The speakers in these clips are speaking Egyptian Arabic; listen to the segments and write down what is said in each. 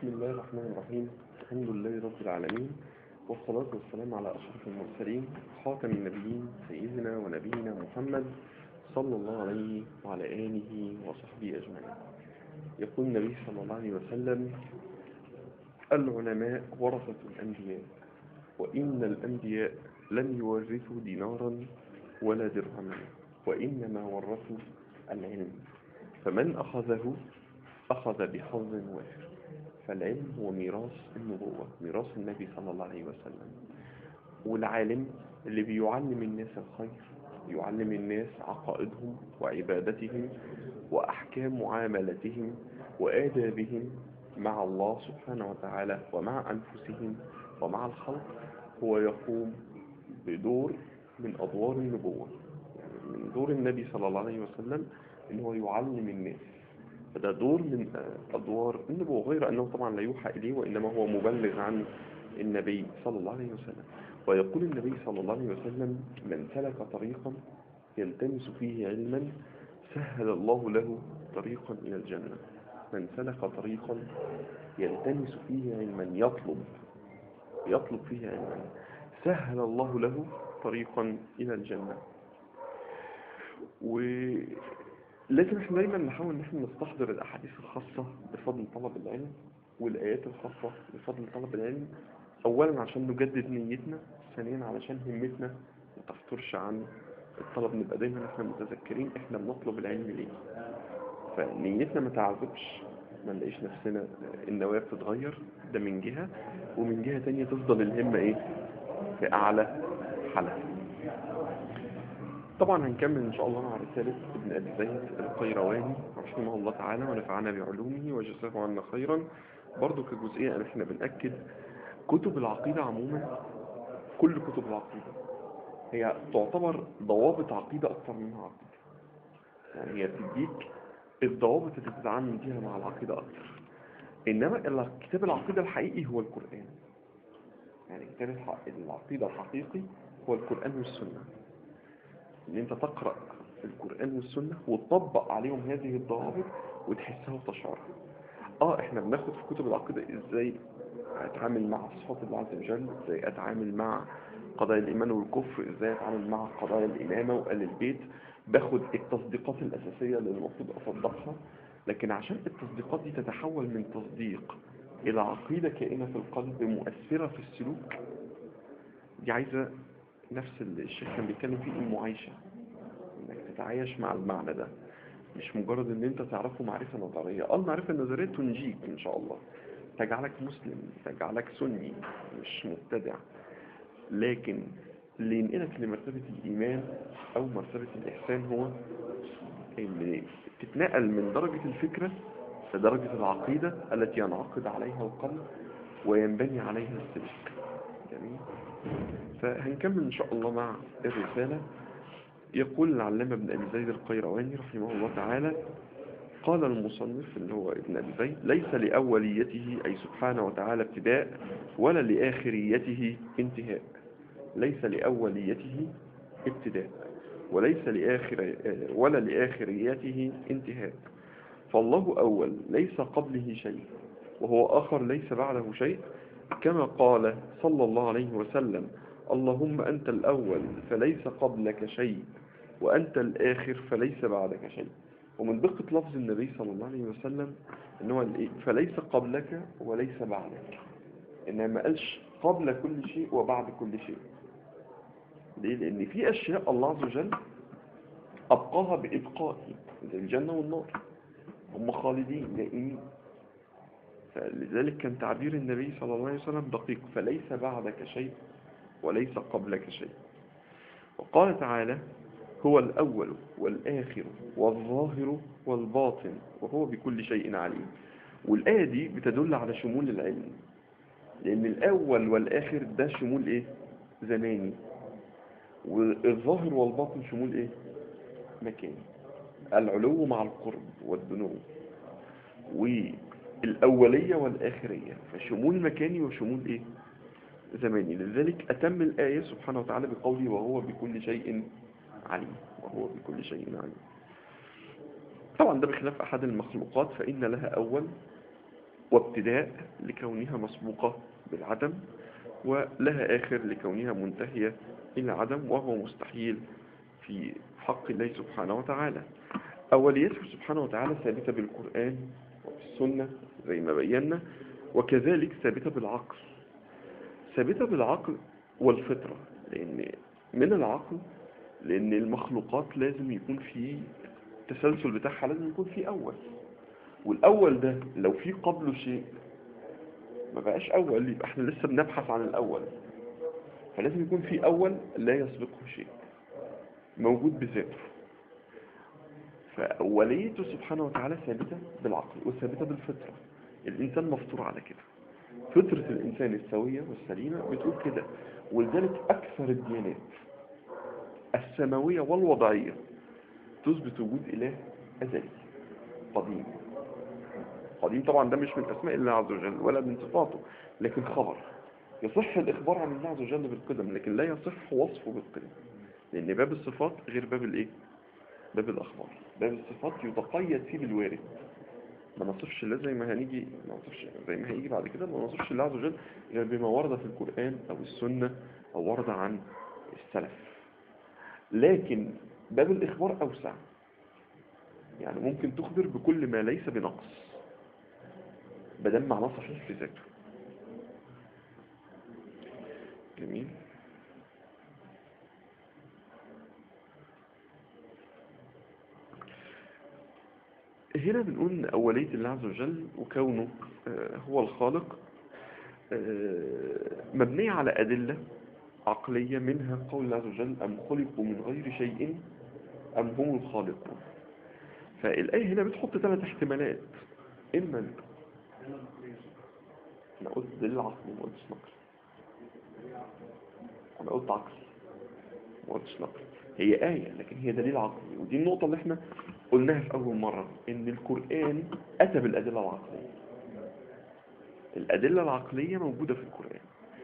بسم الله الرحمن الرحيم الحمد لله رب العالمين والصلاة والسلام على أشرف المرسلين خاتم النبيين سيدنا ونبينا محمد صلى الله عليه وعلى آله وصحبه أجمعين يقول النبي صلى الله عليه وسلم العلماء ورثة الأنبياء وإن الأنبياء لم يورثوا دينارا ولا درهما وإنما ورثوا العلم فمن أخذه أخذ بحظ وافر فالعلم هو ميراث النبوة ميراث النبي صلى الله عليه وسلم والعالم اللي بيعلم الناس الخير يعلم الناس عقائدهم وعبادتهم وأحكام معاملتهم وآدابهم مع الله سبحانه وتعالى ومع أنفسهم ومع الخلق هو يقوم بدور من أدوار النبوة يعني من دور النبي صلى الله عليه وسلم إن هو يعلم الناس فده دور من أدوار النبوة غير أنه طبعا لا يوحى إليه وإنما هو مبلغ عن النبي صلى الله عليه وسلم ويقول النبي صلى الله عليه وسلم من سلك طريقا يلتمس فيه علما سهل الله له طريقا إلى الجنة من سلك طريقا يلتمس فيه علما يطلب يطلب فيه علما سهل الله له طريقا إلى الجنة ولكن احنا دايما نحاول ان احنا نستحضر الاحاديث الخاصة بفضل طلب العلم والايات الخاصة بفضل طلب العلم اولا عشان نجدد نيتنا ثانيا علشان همتنا ما تفترش عن الطلب نبقى دايما احنا متذكرين احنا بنطلب العلم ليه فنيتنا ما تعذبش ما نلاقيش نفسنا النوايا بتتغير ده من جهة ومن جهة تانية تفضل الهمة ايه في اعلى حالة طبعا هنكمل ان شاء الله مع رسالة ابن ابي زيد القيرواني رحمه الله تعالى ونفعنا بعلومه وجزاه عنا خيرا برضو كجزئية ان احنا بنأكد كتب العقيدة عموما كل كتب العقيدة هي تعتبر ضوابط عقيدة اكثر منها عقيدة يعني هي تديك الضوابط اللي تتعامل بيها مع العقيدة اكثر انما كتاب العقيدة الحقيقي هو القرآن يعني كتاب العقيدة الحقيقي هو القرآن والسنة ان انت تقرأ القرآن والسنة وتطبق عليهم هذه الضوابط وتحسها وتشعرها اه احنا بناخد في كتب العقيدة ازاي اتعامل مع صفات الله عز وجل ازاي اتعامل مع قضايا الايمان والكفر ازاي اتعامل مع قضايا الامامة وآل البيت باخد التصديقات الاساسية اللي المفروض اصدقها لكن عشان التصديقات دي تتحول من تصديق الى عقيدة كائنة في القلب مؤثرة في السلوك دي عايزة نفس اللي الشيخ كان بيتكلم فيه المعايشة انك تتعايش مع المعنى ده مش مجرد ان انت تعرفه معرفة نظرية اه المعرفة النظرية تنجيك ان شاء الله تجعلك مسلم تجعلك سني مش مبتدع لكن اللي ينقلك لمرتبة الإيمان أو مرتبة الإحسان هو اللي تتنقل من درجة الفكرة لدرجة العقيدة التي ينعقد عليها القلب وينبني عليها السلوك جميل فهنكمل إن شاء الله مع الرسالة يقول العلامة ابن أبي زيد القيرواني رحمه الله تعالى قال المصنف اللي هو ابن أبي زيد ليس لأوليته أي سبحانه وتعالى ابتداء ولا لآخريته انتهاء ليس لأوليته ابتداء وليس لآخر ولا لآخريته انتهاء فالله أول ليس قبله شيء وهو آخر ليس بعده شيء كما قال صلى الله عليه وسلم اللهم أنت الأول فليس قبلك شيء وأنت الآخر فليس بعدك شيء ومن دقة لفظ النبي صلى الله عليه وسلم أنه فليس قبلك وليس بعدك إنما ما قالش قبل كل شيء وبعد كل شيء ليه؟ لأن في أشياء الله عز وجل أبقاها بإبقائه زي الجنة والنار هم خالدين دائمين فلذلك كان تعبير النبي صلى الله عليه وسلم دقيق فليس بعدك شيء وليس قبلك شيء وقال تعالى هو الأول والآخر والظاهر والباطن وهو بكل شيء عليم والآية دي بتدل على شمول العلم لأن الأول والآخر ده شمول إيه؟ زماني والظاهر والباطن شمول إيه؟ مكاني العلو مع القرب والدنو والأولية والآخرية فشمول مكاني وشمول إيه؟ زماني لذلك أتم الآية سبحانه وتعالى بقوله وهو بكل شيء عليم وهو بكل شيء عليم طبعا ده بخلاف أحد المخلوقات فإن لها أول وابتداء لكونها مسبوقة بالعدم ولها آخر لكونها منتهية إلى عدم وهو مستحيل في حق الله سبحانه وتعالى أوليته سبحانه وتعالى ثابتة بالقرآن وبالسنة زي ما بينا وكذلك ثابتة بالعقل ثابتة بالعقل والفطرة لأن من العقل لأن المخلوقات لازم يكون في التسلسل بتاعها لازم يكون في أول والأول ده لو في قبله شيء ما بقاش أول يبقى احنا لسه بنبحث عن الأول فلازم يكون في أول لا يسبقه شيء موجود بذاته فأوليته سبحانه وتعالى ثابتة بالعقل وثابتة بالفطرة الإنسان مفطور على كده فطرة الإنسان السوية والسليمة بتقول كده ولذلك أكثر الديانات السماوية والوضعية تثبت وجود إله أزلي قديم قديم طبعا ده مش من أسماء الله عز وجل ولا من صفاته لكن خبر يصح الإخبار عن الله عز وجل بالقدم لكن لا يصح وصفه بالقدم لأن باب الصفات غير باب الإيه؟ باب الأخبار باب الصفات يتقيد فيه بالوارد ما نصفش الله زي ما هنيجي ما نصفش زي ما هيجي بعد كده ما نصفش الله عز وجل غير بما ورد في القرآن أو السنة أو ورد عن السلف لكن باب الإخبار أوسع يعني ممكن تخبر بكل ما ليس بنقص بدل معناه صحيح في ذاته جميل هنا بنقول إن أولية الله عز وجل وكونه آه، هو الخالق آه، مبنية على أدلة عقلية منها قول الله عز وجل أم خلقوا من غير شيء أم هم الخالقون فالآية هنا بتحط ثلاث احتمالات إما ال- أنا قلت دليل عقلي ما قلتش نقل أنا قلت عقلي ما قلتش نقل هي آية لكن هي دليل عقلي ودي النقطة اللي احنا قلناها في أول مرة إن القرآن أتى بالأدلة العقلية الأدلة العقلية موجودة في القرآن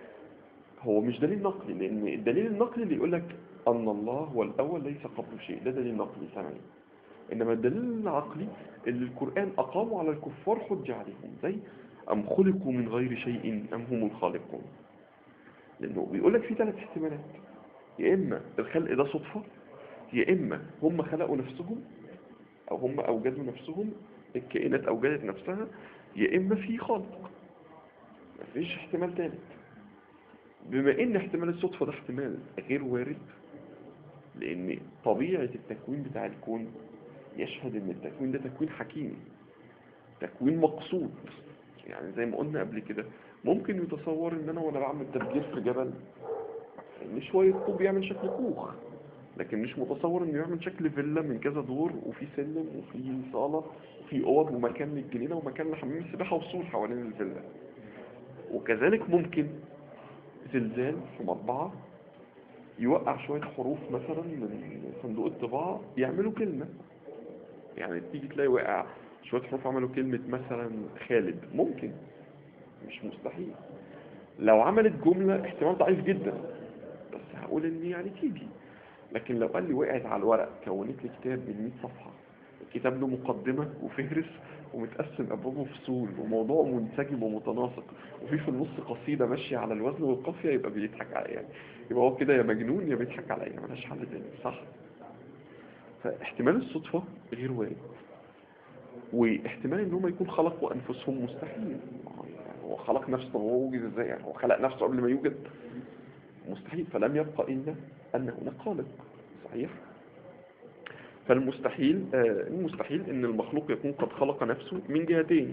هو مش دليل نقلي لأن الدليل النقلي اللي يقول لك أن الله هو الأول ليس قبله شيء ده دليل نقلي سمعي إنما الدليل العقلي اللي القرآن أقاموا على الكفار حجة عليهم زي أم خلقوا من غير شيء أم هم الخالقون لأنه بيقول لك في ثلاث احتمالات يا إما الخلق ده صدفة يا إما هم خلقوا نفسهم أو هم أوجدوا نفسهم الكائنات أوجدت نفسها يا إما في خالق مفيش احتمال ثالث بما إن احتمال الصدفة ده احتمال غير وارد لأن طبيعة التكوين بتاع الكون يشهد إن التكوين ده تكوين حكيم تكوين مقصود يعني زي ما قلنا قبل كده ممكن يتصور إن أنا وأنا بعمل تفجير في جبل إن شوية طوب يعمل شكل كوخ لكن مش متصور انه يعمل شكل فيلا من كذا دور وفي سلم وفي صالة وفي اوض ومكان للجنينة ومكان لحمام السباحة وسور حوالين الفيلا وكذلك ممكن زلزال في مطبعة يوقع شوية حروف مثلا من صندوق الطباعة يعملوا كلمة يعني تيجي تلاقي وقع شوية حروف عملوا كلمة مثلا خالد ممكن مش مستحيل لو عملت جملة احتمال ضعيف جدا بس هقول ان يعني تيجي لكن لو قال لي وقعت على الورق كونت لي كتاب من 100 صفحة الكتاب له مقدمة وفهرس ومتقسم أبوابه فصول وموضوع منسجم ومتناسق وفي في النص قصيدة ماشية على الوزن والقافية يبقى بيضحك عليا يعني يبقى هو كده يا مجنون يا بيضحك عليا ملهاش حل تاني صح فاحتمال الصدفة غير وارد واحتمال ان هم يكون خلقوا انفسهم مستحيل يعني هو خلق نفسه هو وجد ازاي يعني هو خلق نفسه قبل ما يوجد مستحيل فلم يبقى الا ان هناك خالق صحيح فالمستحيل آه، المستحيل ان المخلوق يكون قد خلق نفسه من جهتين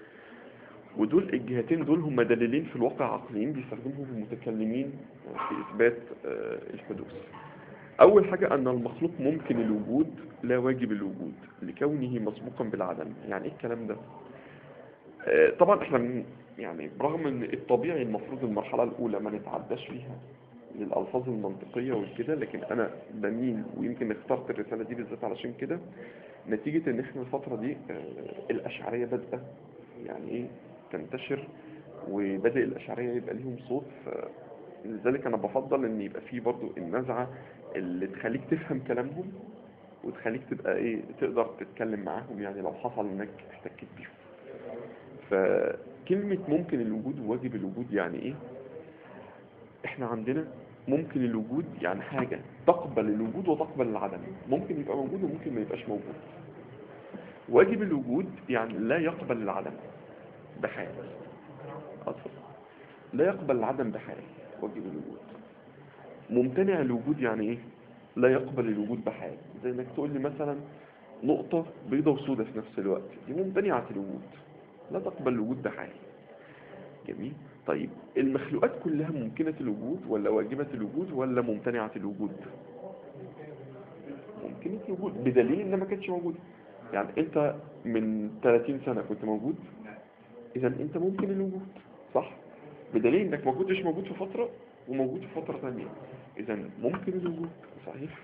ودول الجهتين دول هم دليلين في الواقع عقليين بيستخدمهم المتكلمين في اثبات آه، الحدوث اول حاجة ان المخلوق ممكن الوجود لا واجب الوجود لكونه مسبوقا بالعدم يعني ايه الكلام ده آه، طبعا احنا من- يعني برغم ان الطبيعي المفروض المرحلة الاولى ما نتعداش فيها للألفاظ المنطقية والكده لكن أنا بميل ويمكن اخترت الرسالة دي بالذات علشان كده نتيجة إن إحنا الفترة دي آه، الأشعرية بادئة يعني إيه تنتشر وبدأ الأشعرية يبقى ليهم صوت ف- لذلك أنا بفضل إن يبقى فيه برضو النزعة اللي تخليك تفهم كلامهم وتخليك تبقى إيه تقدر تتكلم معاهم يعني لو حصل إنك احتكيت بيهم فكلمة ممكن الوجود وواجب الوجود يعني ايه احنا عندنا ممكن الوجود يعني حاجة تقبل الوجود وتقبل العدم ممكن يبقى موجود وممكن ما يبقاش موجود واجب الوجود يعني لا يقبل العدم بحال أصلا لا يقبل العدم بحال واجب الوجود ممتنع الوجود يعني ايه لا يقبل الوجود بحال زي انك تقول لي مثلا نقطة بيضة وسودة في نفس الوقت دي ممتنعة الوجود لا تقبل الوجود بحال جميل طيب المخلوقات كلها ممكنة الوجود ولا واجبة الوجود ولا ممتنعة الوجود ممكنة الوجود بدليل انها ما كانتش موجودة يعني انت من 30 سنة كنت موجود اذا انت ممكن الوجود صح بدليل انك ما كنتش موجود في فترة وموجود في فترة ثانية اذا ممكن الوجود صحيح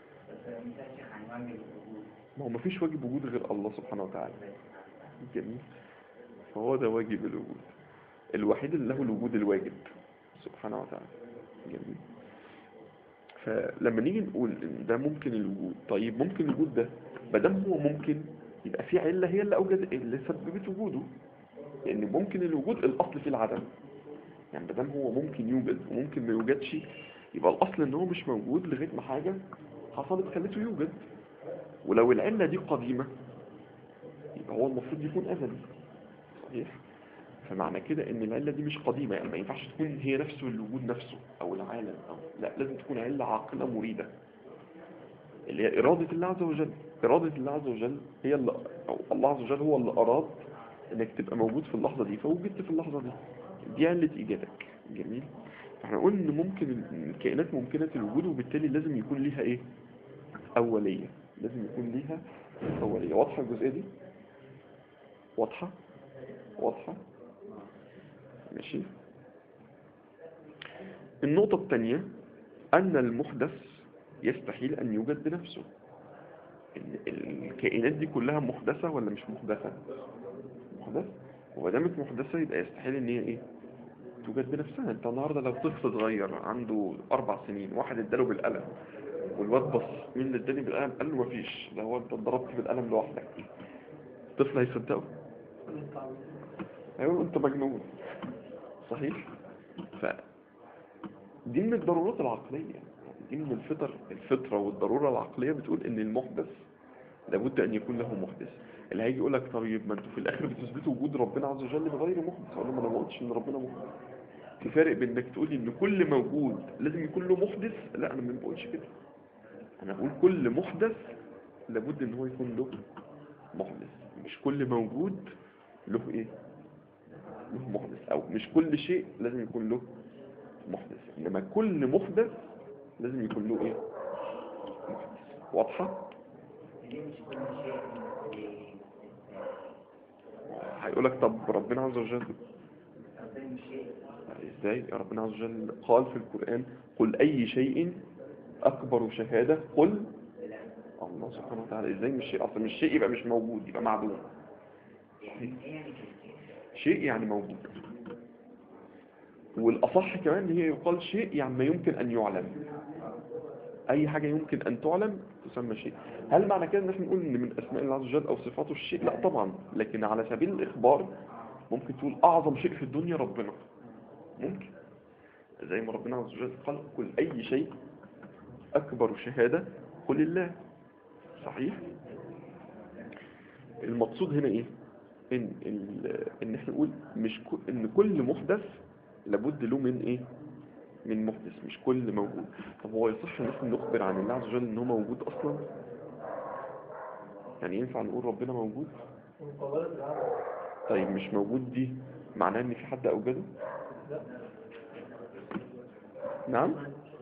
ما هو ما فيش واجب وجود غير الله سبحانه وتعالى جميل فهو ده واجب الوجود الوحيد اللي له الوجود الواجب سبحانه وتعالى جميل فلما نيجي نقول ان ده ممكن الوجود طيب ممكن الوجود ده مادام هو ممكن يبقى في علة هي اللي اوجد اللي سببت وجوده لان ممكن الوجود الاصل في العدم يعني مادام هو ممكن يوجد وممكن ما يوجدش يبقى الاصل ان هو مش موجود لغايه ما حاجه حصلت خلته يوجد ولو العله دي قديمه يبقى هو المفروض يكون ازلي صحيح فمعنى كده ان العله دي مش قديمه يعني ما ينفعش تكون هي نفسه الوجود نفسه او العالم او لا لازم تكون عله عاقله مريده اللي هي اراده الله عز وجل اراده الله عز وجل هي اللي او الله عز وجل هو اللي اراد انك تبقى موجود في اللحظه دي فوجدت في اللحظه دي دي علة إيجادك جميل فاحنا قلنا ان ممكن ال- الكائنات ممكنة الوجود وبالتالي لازم يكون ليها ايه أولية لازم يكون ليها أولية واضحة الجزئية دي واضحة واضحة ماشي النقطة الثانية أن المحدث يستحيل أن يوجد بنفسه ال- الكائنات دي كلها محدثة ولا مش محدثة محدثة وما دامت محدثة يبقى يستحيل ان هي ايه توجد بنفسها انت النهاردة لو طفل صغير عنده اربع سنين واحد اداله بالقلم والواد بص مين اللي اداني بالقلم قال له مفيش ده هو انت ضربت بالقلم لوحدك الطفل هيصدقه هيقول انت مجنون صحيح ف دي من الضرورات العقلية دي من الفطر الفطرة والضرورة العقلية بتقول ان المحدث لابد ان يكون له محدث اللي هيجي يقول لك طيب ما انتوا في الاخر بتثبتوا وجود ربنا عز وجل بغير محدث اقول له ما انا ما قلتش ان ربنا محدث في فرق بين انك تقول ان كل موجود لازم يكون له محدث لا انا ما بقولش كده انا بقول كل محدث لابد ان هو يكون له محدث مش كل موجود له ايه له محدث او مش كل شيء لازم يكون له محدث انما كل محدث لازم يكون له ايه محدث واضحه هيقولك طب ربنا عز وجل ازاي ربنا عز وجل قال في القرآن قل أي شيء أكبر شهادة قل الله سبحانه وتعالى ازاي مش شيء أصلا مش شيء يبقى مش موجود يبقى معدوم شيء يعني موجود والأصح كمان ان هي يقال شيء يعني ما يمكن أن يعلم أي حاجة يمكن أن تعلم تسمى شيء هل معنى كده ان احنا نقول ان من اسماء الله عز وجل او صفاته الشيء لا طبعا لكن على سبيل الاخبار ممكن تقول اعظم شيء في الدنيا ربنا ممكن زي ما ربنا عز وجل قال قل اي شيء اكبر شهادة قل الله صحيح المقصود هنا ايه ان ال- ان احنا نقول مش ك- ان كل محدث لابد له من ايه من محدث مش كل موجود طب هو يصح ان احنا نخبر عن الله عز وجل ان هو موجود اصلا يعني ينفع نقول ربنا موجود طيب مش موجود دي معناه ان في حد اوجده نعم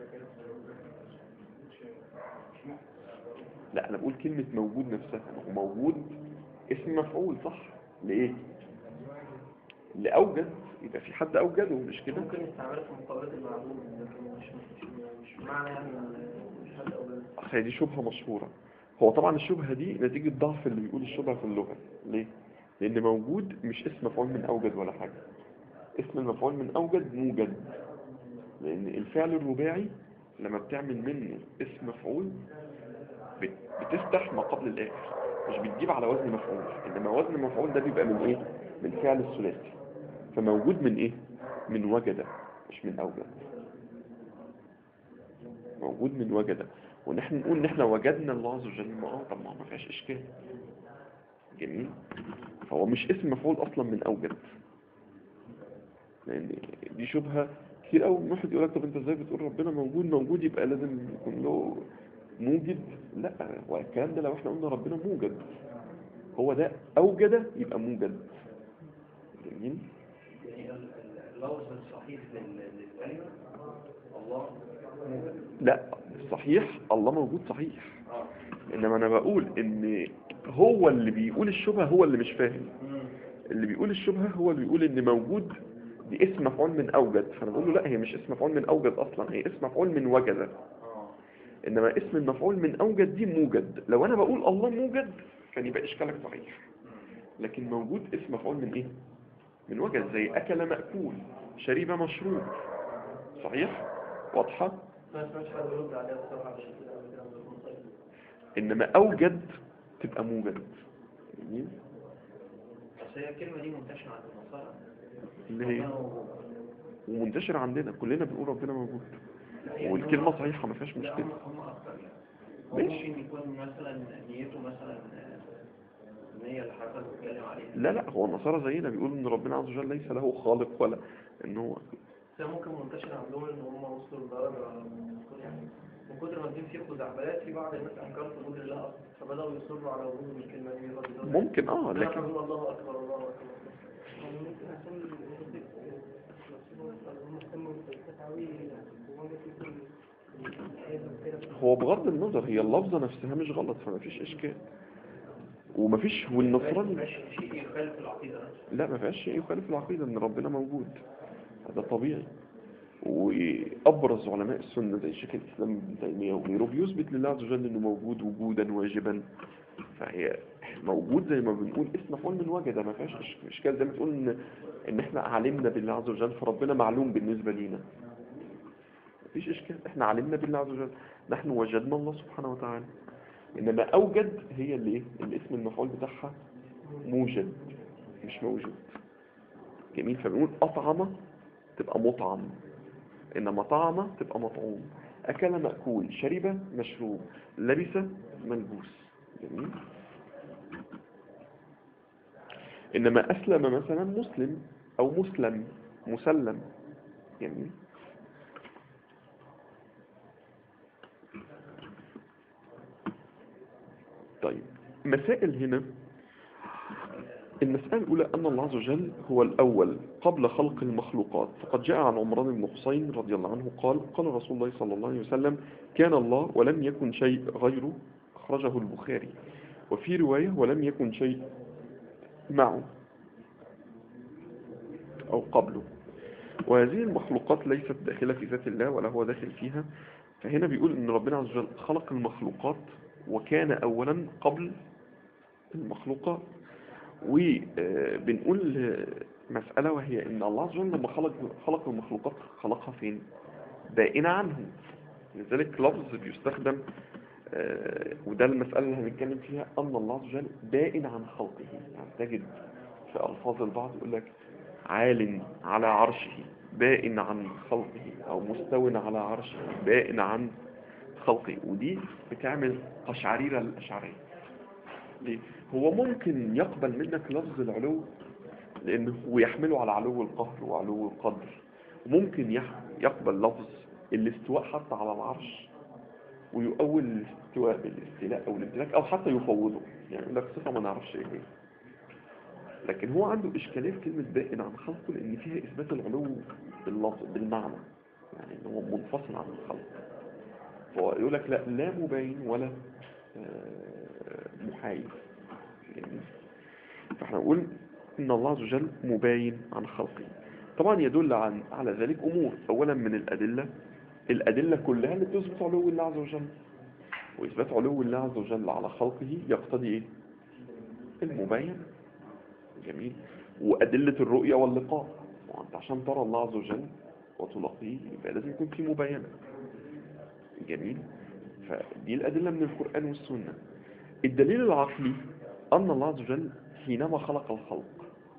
لا انا بقول كلمة موجود نفسها ما هو موجود اسم مفعول صح لإيه لأوجد يبقى في حد أوجده مش كده ممكن يستعملها في مقابلة المعلوم لكن مش مش مش معنى يعني إن مش حد أو أصل هي دي شبهة مشهورة هو طبعا الشبهة دي نتيجة ضعف اللي بيقول الشبهة في اللغة ليه؟ لأن موجود مش اسم مفعول من أوجد ولا حاجة اسم المفعول من أوجد موجد لأن الفعل الرباعي لما بتعمل منه اسم مفعول بت- بتفتح ما قبل الآخر مش بتجيب على وزن مفعول إنما وزن مفعول ده بيبقى من إيه؟ من فعل الثلاثي فموجود من ايه من وجد مش من اوجد موجود من وجد ونحن نقول ان احنا وجدنا الله عز وجل ما اه طب ما هو ما فيهاش اشكال جميل فهو مش اسم مفعول اصلا من اوجد لان دي شبهه كتير قوي من واحد يقول لك طب انت ازاي بتقول ربنا موجود موجود يبقى لازم يكون له موجد لا هو الكلام ده لو احنا قلنا ربنا موجد هو ده اوجد يبقى موجد جميل يعني ال- ال- اللفظ الصحيح لل- للكلمة الله موجود لا الصحيح الله موجود صحيح اه انما انا بقول ان هو اللي بيقول الشبهه هو اللي مش فاهم اللي بيقول الشبهه هو اللي بيقول ان موجود دي اسم مفعول من اوجد فانا بقول له لا هي مش اسم مفعول من اوجد اصلا هي اسم مفعول من وجد اه انما اسم المفعول من اوجد دي موجد لو انا بقول الله موجد كان يبقى اشكالك صحيح لكن موجود اسم مفعول من ايه من وجد زي اكل ماكول شرب مشروب صحيح واضحه ما سمعتش حد يرد عليها بصراحة بالشكل ده قبل كده بكون طيب انما اوجد تبقى موجد جميل؟ بس هي الكلمة دي منتشرة عند النصارى اللي هي ربنا موجود. ومنتشر عندنا كلنا بنقول ربنا موجود لا، يعني والكلمة هم- صحيحة ما فيهاش لا مشكلة هم هم أكتر يعني هو ماشي. ممكن يكون مثلا نيته مثلا آه، النية اللي حضرتك بتتكلم عليها لا لا هو النصارى زينا بيقولوا ان ربنا عز وجل ليس له خالق ولا ان هو بس ممكن منتشر عندهم ان هم وصلوا لدرجة يعني من كتر ما الدين فيه خزعبلات في بعض الناس انكرت وجود الله اصلا فبداوا يصروا على وجود الكلمة دي رضي الله ممكن اه لكن لكن الله اكبر الله اكبر يعني ممكن عشان هو بغض النظر هي اللفظة نفسها مش غلط فما فيش اشكال وما فيش والنصراني ماشي شيء يخالف العقيدة نفسها لا ما فيهاش شيء يخالف العقيدة ان ربنا موجود هذا طبيعي وابرز علماء السنة زي شيخ الاسلام ابن تيمية وغيره بيثبت لله عز وجل انه موجود وجودا واجبا فهي موجود زي ما بنقول اسم مفعول من وجد ما فيهاش إش- اشكال زي ما تقول ان ان احنا علمنا بالله عز وجل فربنا معلوم بالنسبة لينا مفيش اشكال احنا علمنا بالله عز وجل نحن وجدنا الله سبحانه وتعالى انما اوجد هي اللي ايه الاسم المفعول بتاعها موجد مش موجود جميل فبنقول أطعم تبقى مطعم إنما طعم تبقى مطعوم أكل مأكول شرب مشروب لبس ملبوس جميل إنما أسلم مثلا مسلم أو مسلم مسلم جميل طيب مسائل هنا المسألة الأولى أن الله عز وجل هو الأول قبل خلق المخلوقات فقد جاء عن عمران بن حسين رضي الله عنه قال قال رسول الله صلى الله عليه وسلم كان الله ولم يكن شيء غيره أخرجه البخاري وفي رواية ولم يكن شيء معه أو قبله وهذه المخلوقات ليست داخلة في ذات الله ولا هو داخل فيها فهنا بيقول أن ربنا عز وجل خلق المخلوقات وكان أولا قبل المخلوقات وبنقول مسألة وهي إن الله عز وجل لما خلق خلق المخلوقات خلقها فين؟ بائنة عنه لذلك لفظ بيستخدم آه، وده المسألة اللي هنتكلم فيها أن الله عز وجل بائن عن خلقه يعني تجد في ألفاظ البعض يقول لك عال على عرشه بائن عن خلقه أو مستو على عرشه بائن عن خلقه ودي بتعمل قشعريرة الأشعرية ليه؟ هو ممكن يقبل منك لفظ العلو لأنه ويحمله على علو القهر وعلو القدر ممكن يح- يقبل لفظ الاستواء حتى على العرش ويؤول الاستواء بالاستيلاء أو الامتلاك أو حتى يفوضه يعني يقول لك صفة ما نعرفش إيه هي لكن هو عنده إشكالية في كلمة بائن عن خلقه لأن فيها إثبات العلو باللفظ بالمعنى يعني إن هو منفصل عن الخلق فيقول لك لا لا مبين ولا آه، محايد يعني فاحنا نقول ان الله عز وجل مباين عن خلقه طبعا يدل عن على ذلك امور اولا من الادله الادله كلها اللي بتثبت علو الله عز وجل واثبات علو الله عز وجل على خلقه يقتضي ايه المبين جميل وادله الرؤيه واللقاء وانت عشان ترى الله عز وجل وتلاقيه يبقى لازم يكون في مباينه جميل فدي الأدلة من القرآن والسنة الدليل العقلي أن الله عز وجل حينما خلق الخلق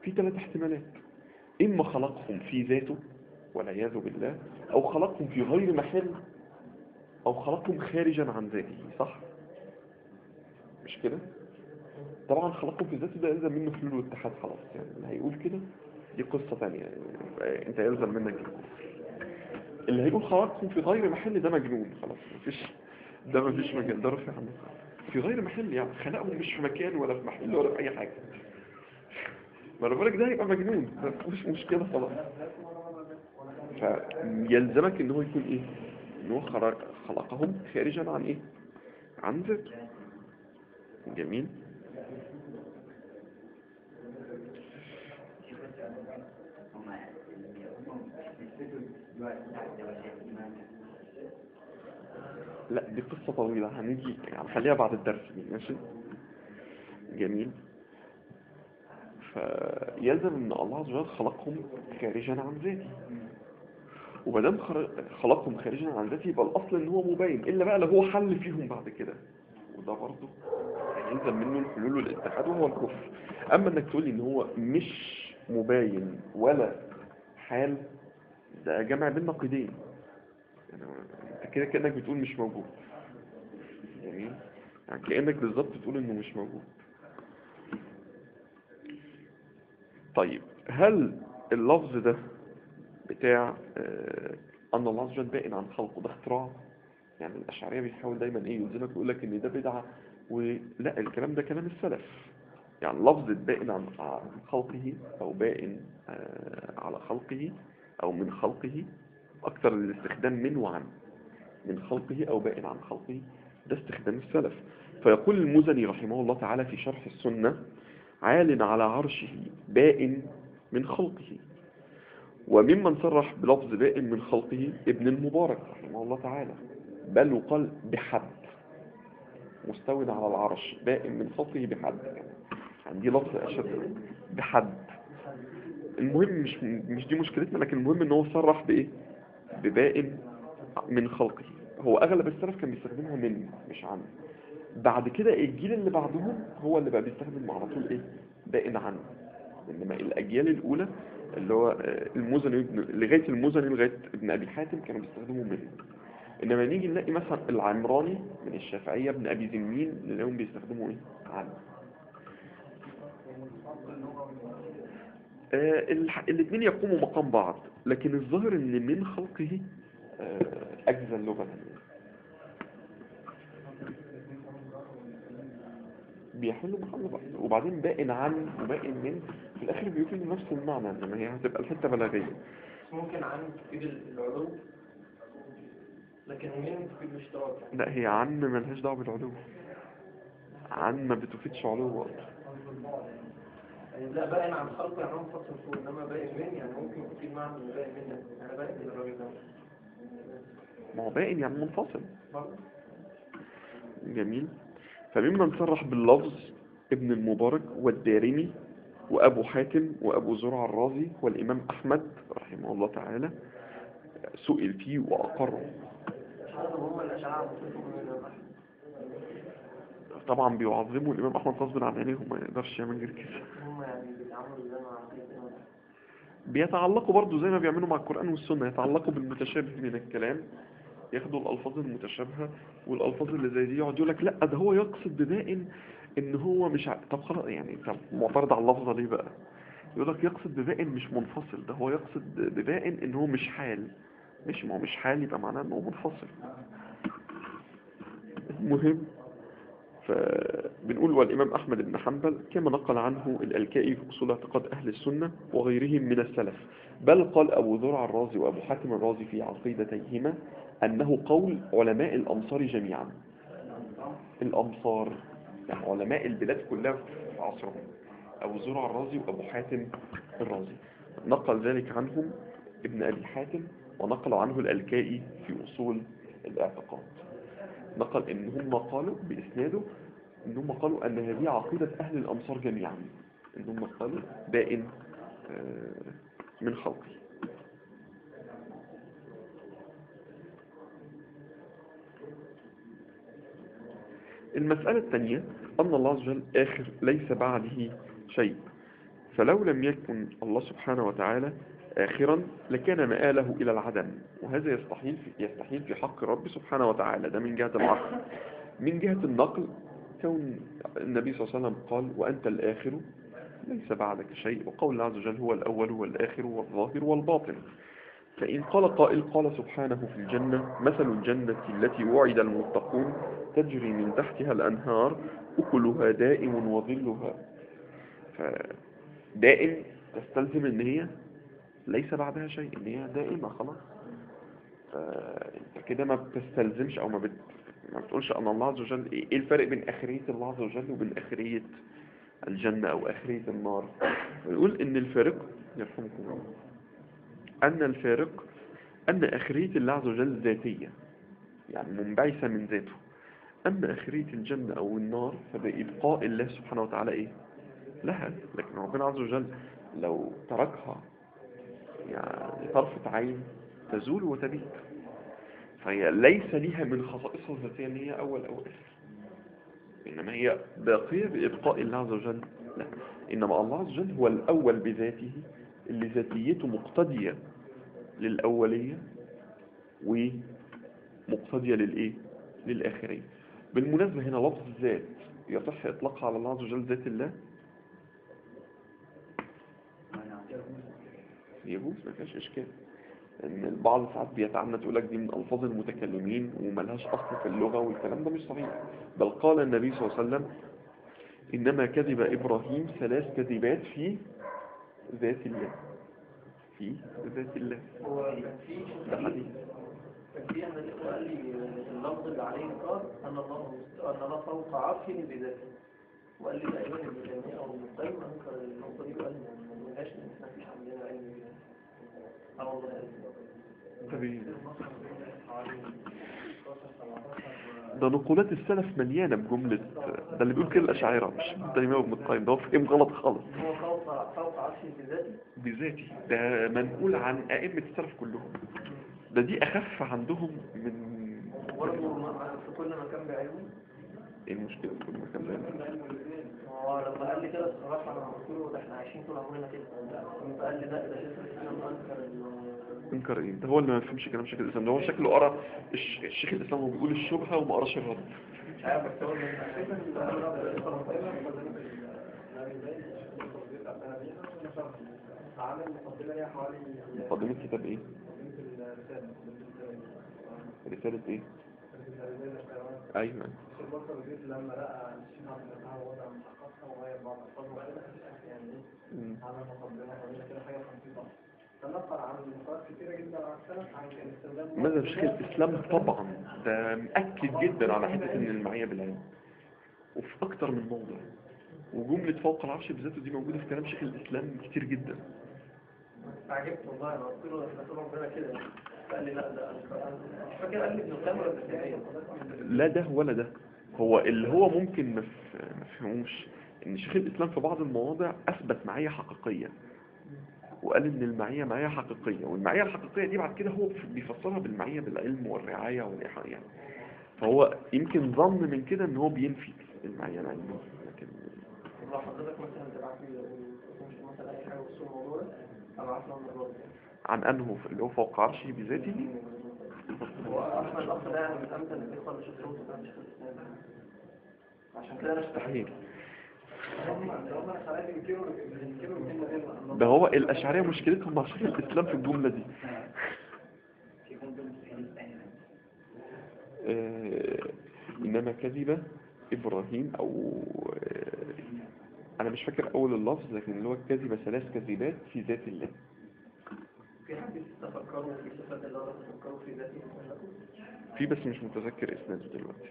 في ثلاث احتمالات إما خلقهم في ذاته والعياذ بالله أو خلقهم في غير محل أو خلقهم خارجا عن ذاته صح؟ مش كده؟ طبعا خلقهم في ذاته ده يلزم منه حلول واتحاد خلاص يعني اللي هيقول كده دي قصة تانية يعني انت يلزم منك الكفر اللي هيقول خلقهم في غير محل ده مجنون خلاص مفيش ده مفيش مجال ده رفع عنه في غير محل يعني خلقهم مش في مكان ولا في محل ولا في اي حاجة ما انا بقولك ده هيبقى مجنون مش مشكلة خلاص فيلزمك ان هو يكون ايه ان هو خلق خلقهم خارجا عن ايه عن ذاته جميل لا دي قصة طويلة هنيجي هنخليها بعد الدرس دي ماشي جميل فيلزم ان الله عز وجل خلقهم خارجا عن ذاته ومادام خر- خلقهم خارجا عن ذاته يبقى الاصل ان هو مبين الا بقى لو هو حل فيهم بعد كده وده برضه يلزم منه الحلول والاتحاد وهو الكفر اما انك تقول ان هو مش مبين ولا حال ده جمع بين نقيضين يعني انت كده كانك بتقول مش موجود يعني يعني كانك بالظبط بتقول انه مش موجود طيب هل اللفظ ده بتاع آه، ان الله عز وجل بائن عن خلقه ده اختراع يعني الاشعريه بيحاول دايما ايه يلزمك يقول لك ان ده بدعه ولا الكلام ده كلام السلف يعني لفظة بائن عن عن خلقه او بائن آه، على خلقه او من خلقه اكثر الاستخدام من وعن من خلقه او بائن عن خلقه ده استخدام السلف فيقول المزني رحمه الله تعالى في شرح السنة عال على عرشه بائن من خلقه وممن صرح بلفظ بائن من خلقه ابن المبارك رحمه الله تعالى بل وقال بحد مستو على العرش بائن من خلقه بحد عندي لفظ أشد بحد المهم مش مش دي مشكلتنا لكن المهم ان هو صرح بايه ببائن من خلقه هو اغلب السلف كان بيستخدمها من مش عن بعد كده الجيل اللي بعدهم هو اللي بقى بيستخدم على طول ايه بائن عن انما الاجيال الاولى اللي هو آه، المزني ابن لغايه المزني لغايه ابن ابي حاتم كانوا بيستخدموا من انما نيجي نلاقي مثلا العمراني من الشافعيه ابن ابي ذمين نلاقيهم بيستخدموا ايه عن الاثنين يقوموا مقام بعض لكن الظاهر ان من خلقه آه، اجزى اللغه بيحلوا محل بعض وبعدين بائن عن وبائن من في الاخر بيفيدوا نفس المعنى انما هي هتبقى الحته بلاغيه ممكن عن تفيد العلو لكن من تفيد الاشتراك يعني لا هي عن ملهاش دعوه بالعلو عن ما بتفيدش علو برضه. يعني لا باين عن خلقه يعني هو منفصل فوق انما باين من يعني ممكن يفيد معنى ان باين من يعني انا باين من الراجل ده ما هو بائن يعني منفصل برضه جميل فممن صرح باللفظ ابن المبارك والدارمي وأبو حاتم وأبو زرع الرازي والإمام أحمد رحمه الله تعالى سئل فيه وأقره مش عارف هم الاشعار بتفهم من الأحد. طبعا بيعظموا الإمام أحمد غصب عن عينيهم ما يقدرش يعمل غير كده هم يعني بيتعاملوا ازاي مع عقيدة بيتعلقوا برضو زي ما بيعملوا مع القرآن والسنة يتعلقوا بالمتشابه من الكلام ياخدوا الألفاظ المتشابهة والألفاظ اللي زي دي يقعد يقول لك لا ده هو يقصد ببائن إن هو مش ع... طب خلاص يعني طب معترض على اللفظة ليه بقى يقول لك يقصد ببائن مش منفصل ده هو يقصد ببائن إن هو مش حال مش ما هو مش حال يبقى معناه إنه منفصل المهم فبنقول والإمام أحمد بن حنبل كما نقل عنه الألكائي في أصول اعتقاد أهل السنة وغيرهم من السلف بل قال أبو ذرع الرازي وأبو حاتم الرازي في عقيدتيهما أنه قول علماء الأمصار جميعا الأمصار يعني علماء البلاد كلها في عصرهم أبو زرع الرازي وأبو حاتم الرازي نقل ذلك عنهم ابن أبي حاتم ونقل عنه الألكائي في أصول الاعتقاد نقل ان هم قالوا باسناده ان هم قالوا ان هذه عقيدة اهل الامصار جميعا ان هم قالوا بائن آه، من خلقه المسألة الثانية أن الله عز وجل آخر ليس بعده شيء فلو لم يكن الله سبحانه وتعالى آخرا لكان مآله إلى العدم وهذا يستحيل في, يستحيل في حق رب سبحانه وتعالى ده من جهة العقل من جهة النقل كون النبي صلى الله عليه وسلم قال وأنت الآخر ليس بعدك شيء وقول الله عز وجل هو الأول والآخر والظاهر والباطن فإن قال قائل قال سبحانه في الجنة مثل الجنة التي وعد المتقون تجري من تحتها الأنهار أكلها دائم وظلها فدائم تستلزم ان هي ليس بعدها شيء ان هي دائمة خلاص فانت كده ما بتستلزمش او ما, بت... ما بتقولش ان الله عز وجل ايه الفرق بين اخرية الله عز وجل وبين اخرية الجنة او اخرية النار ويقول ان الفارق يرحمكم الله ان الفارق ان اخرية الله عز وجل ذاتية يعني منبعثة من ذاته اما اخرية الجنة او النار فبإبقاء الله سبحانه وتعالى ايه لها لكن ربنا عز وجل لو تركها يعني طرفة عين تزول وتبيت فهي ليس لها من خصائصها الذاتية ان هي أول أو آخر إنما هي باقية بإبقاء الله عز وجل لا إنما الله عز وجل هو الأول بذاته اللي ذاتيته مقتضية للأولية ومقتضية للإيه؟ للآخرية بالمناسبة هنا لفظ الذات يصح إطلاقها على الله عز وجل ذات الله يجوز ما فيهاش اشكال ان البعض ساعات بيتعمد يقول لك دي من الفاظ المتكلمين وملهاش اصل في اللغه والكلام ده مش صحيح بل قال النبي صلى الله عليه وسلم انما كذب ابراهيم ثلاث كذبات في ذات الله في ذات الله هو كان في ده حديث كان في أحد الإخوة قال لي اللفظ اللي عليه قال أن الله أن الله فوق عرشه بذاته وقال لي تقريبا ابن تيمية أو ابن القيم أنكر النقطة دي وقال ما لهاش إن إحنا مفيش عندنا علم بيها. أنا والله تمام. ده نقولات السلف مليانه بجمله ده اللي بيقول كده الاشاعره مش ابن تيميه وابن القيم ده هو فهم غلط خالص هو فوق فوق عرشه بذاته بذاتي ده منقول عن ائمه السلف كلهم ده دي اخف عندهم من وبرضه مع- في كل مكان بعلمه ايه المشكله في كل مكان ده هو لما قال لي كده الصراحة أنا قلت له ده إحنا عايشين طول عمرنا كده فقال لي لا ده شيخ الإسلام أنكر ال- انكر ايه ده هو اللي ما فهمش كلام شيخ الاسلام ده هو شكله قرا الش- الشيخ الاسلام هو بيقول الشبهه وما قراش الرد مش عارف بس هو من عامل مقدمة ليها حوالي مقدمه كتاب ايه رساله ايه ايوه البصر الجديد لما لقى الشيخ عبد الفتاح وضع مشخصها وغير بعض الفضل وقال يعني ايه مم. عمل مقدمة طويلة كده حاجة 50 صفحة فنقل عن نقاط كتيرة جدا عن السلف عن كان استخدام ماذا شيخ الاسلام طبعا ده مأكد جدا على حته ان المعيه بالعلم وفي اكتر من موضع وجمله فوق العرش بذاته دي موجوده في كلام شيخ الاسلام كتير جدا عجبت والله انا قلت له احنا طول عمرنا كده قال لي لا ده أنا مش فاكر قال لي ابن القيم ولا ابن تيمية لا ده ولا ده هو اللي هو ممكن ما ف- ما فهموش ان شيخ الاسلام في بعض المواضع اثبت معيه حقيقيه وقال ان المعيه معيه حقيقيه والمعيه الحقيقيه دي بعد كده هو بيفسرها بالمعيه بالعلم والرعايه والإحاطة يعني فهو يمكن ظن من كده ان هو بينفي المعيه العلميه لكن لو حضرتك مثلا تبعت لي مش مثلا اي حاجة بخصوص الموضوع ده ابعت له من الرد عن انه اللي هو فوق عرشه بذاته هو اصلا الاخ ده يعني من امتى اللي بيخلص الشروط بتاعت شيخ الاسلام عشان كده انا مستحيل هم هم الخلايا بينكروا بينكروا الكلمة دي ده هو الاشعريه مشكلتهم مع شيخ الاسلام في الجمله دي آه، إنما كذب إبراهيم أو آه، أنا مش فاكر أول اللفظ لكن اللي هو كذب ثلاث كذبات في ذات الله في حديث تفكروا في صفات الله تفكروا في ذاته في بس مش متذكر إسناده دلوقتي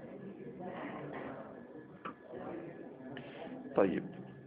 طيب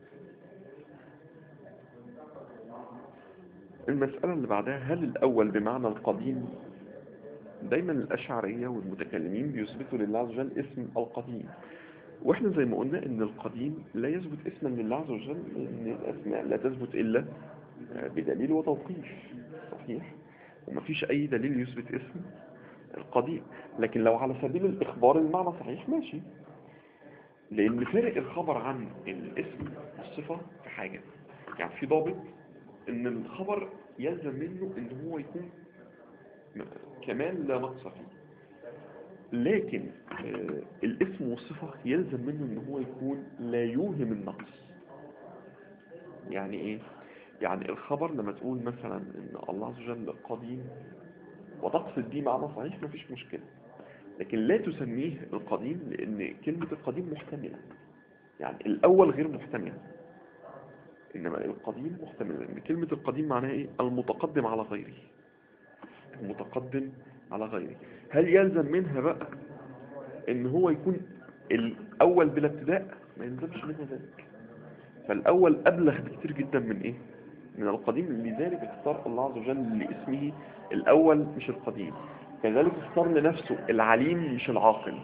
المسألة اللي بعدها هل الأول بمعنى القديم دايما الأشعرية والمتكلمين بيثبتوا لله عز وجل اسم القديم واحنا زي ما قلنا ان القديم لا يثبت اسما لله عز وجل ان الاسماء لا تثبت الا بدليل وتوقيف صحيح ومفيش اي دليل يثبت اسم القديم لكن لو على سبيل الاخبار المعنى صحيح ماشي لان فارق الخبر عن الاسم الصفة في حاجة يعني في ضابط ان الخبر يلزم منه ان هو يكون م- كمال لا نقص فيه لكن آه، الاسم والصفة يلزم منه ان هو يكون لا يوهم النقص يعني ايه يعني الخبر لما تقول مثلا ان الله عز وجل قديم وتقصد دي معنى صحيح مفيش مشكلة لكن لا تسميه القديم لان كلمة القديم محتملة يعني الاول غير محتمل انما القديم محتمل لان كلمة القديم معناها ايه المتقدم على غيره المتقدم على غيره هل يلزم منها بقى ان هو يكون الاول بلا ابتداء ما يلزمش منها ذلك فالاول ابلغ بكتير جدا من ايه من القديم لذلك اختار الله عز وجل لاسمه الاول مش القديم كذلك اختار لنفسه العليم مش العاقل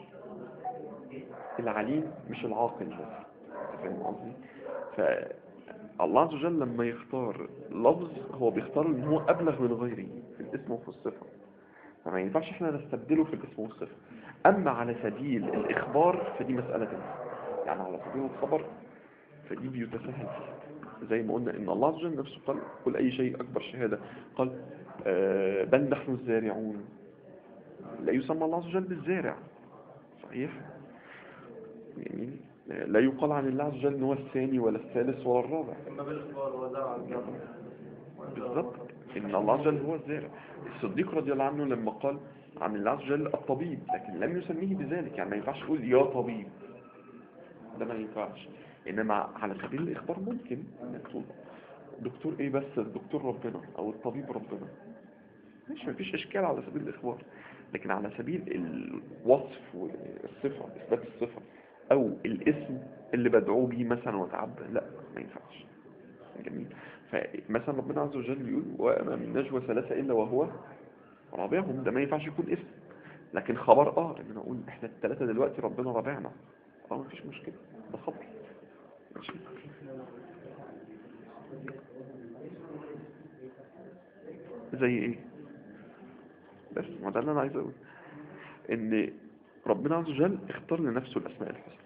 العليم مش العاقل بس فاهم قصدي فالله عز وجل لما يختار لفظ هو بيختار ان هو ابلغ من غيره في الاسم وفي الصفه فما ينفعش احنا نستبدله في الاسم والصفه اما على سبيل الاخبار فدي مساله تانية يعني على سبيل الخبر فدي بيتساهل فيها زي ما قلنا ان الله عز وجل نفسه قال كل اي شيء اكبر شهاده قال آه، بل نحن الزارعون لا يسمى الله عز وجل بالزارع صحيح يعني لا يقال عن الله عز وجل ان هو الثاني ولا الثالث ولا الرابع إما بالإخبار وزرع الجبر بالضبط ان الله عز وجل هو الزارع الصديق رضي الله عنه لما قال عن الله عز وجل الطبيب لكن لم يسميه بذلك يعني ما ينفعش يقول يا طبيب ده ما ينفعش انما على سبيل الاخبار ممكن انك تقول دكتور ايه بس الدكتور ربنا او الطبيب ربنا ماشي مفيش اشكال على سبيل الاخبار لكن على سبيل الوصف والصفه اثبات الصفه او الاسم اللي بدعوه بيه مثلا واتعبى لا ما ينفعش جميل فمثلا ربنا عز وجل بيقول وما من نجوى ثلاثة إلا وهو رابعهم ده ما ينفعش يكون اسم لكن خبر اه ان انا اقول احنا الثلاثة دلوقتي ربنا رابعنا اه مفيش مشكلة ده خبر ماشي زي ايه بس ما ده اللي انا عايز اقول ان ربنا عز وجل اختار لنفسه الاسماء الحسنى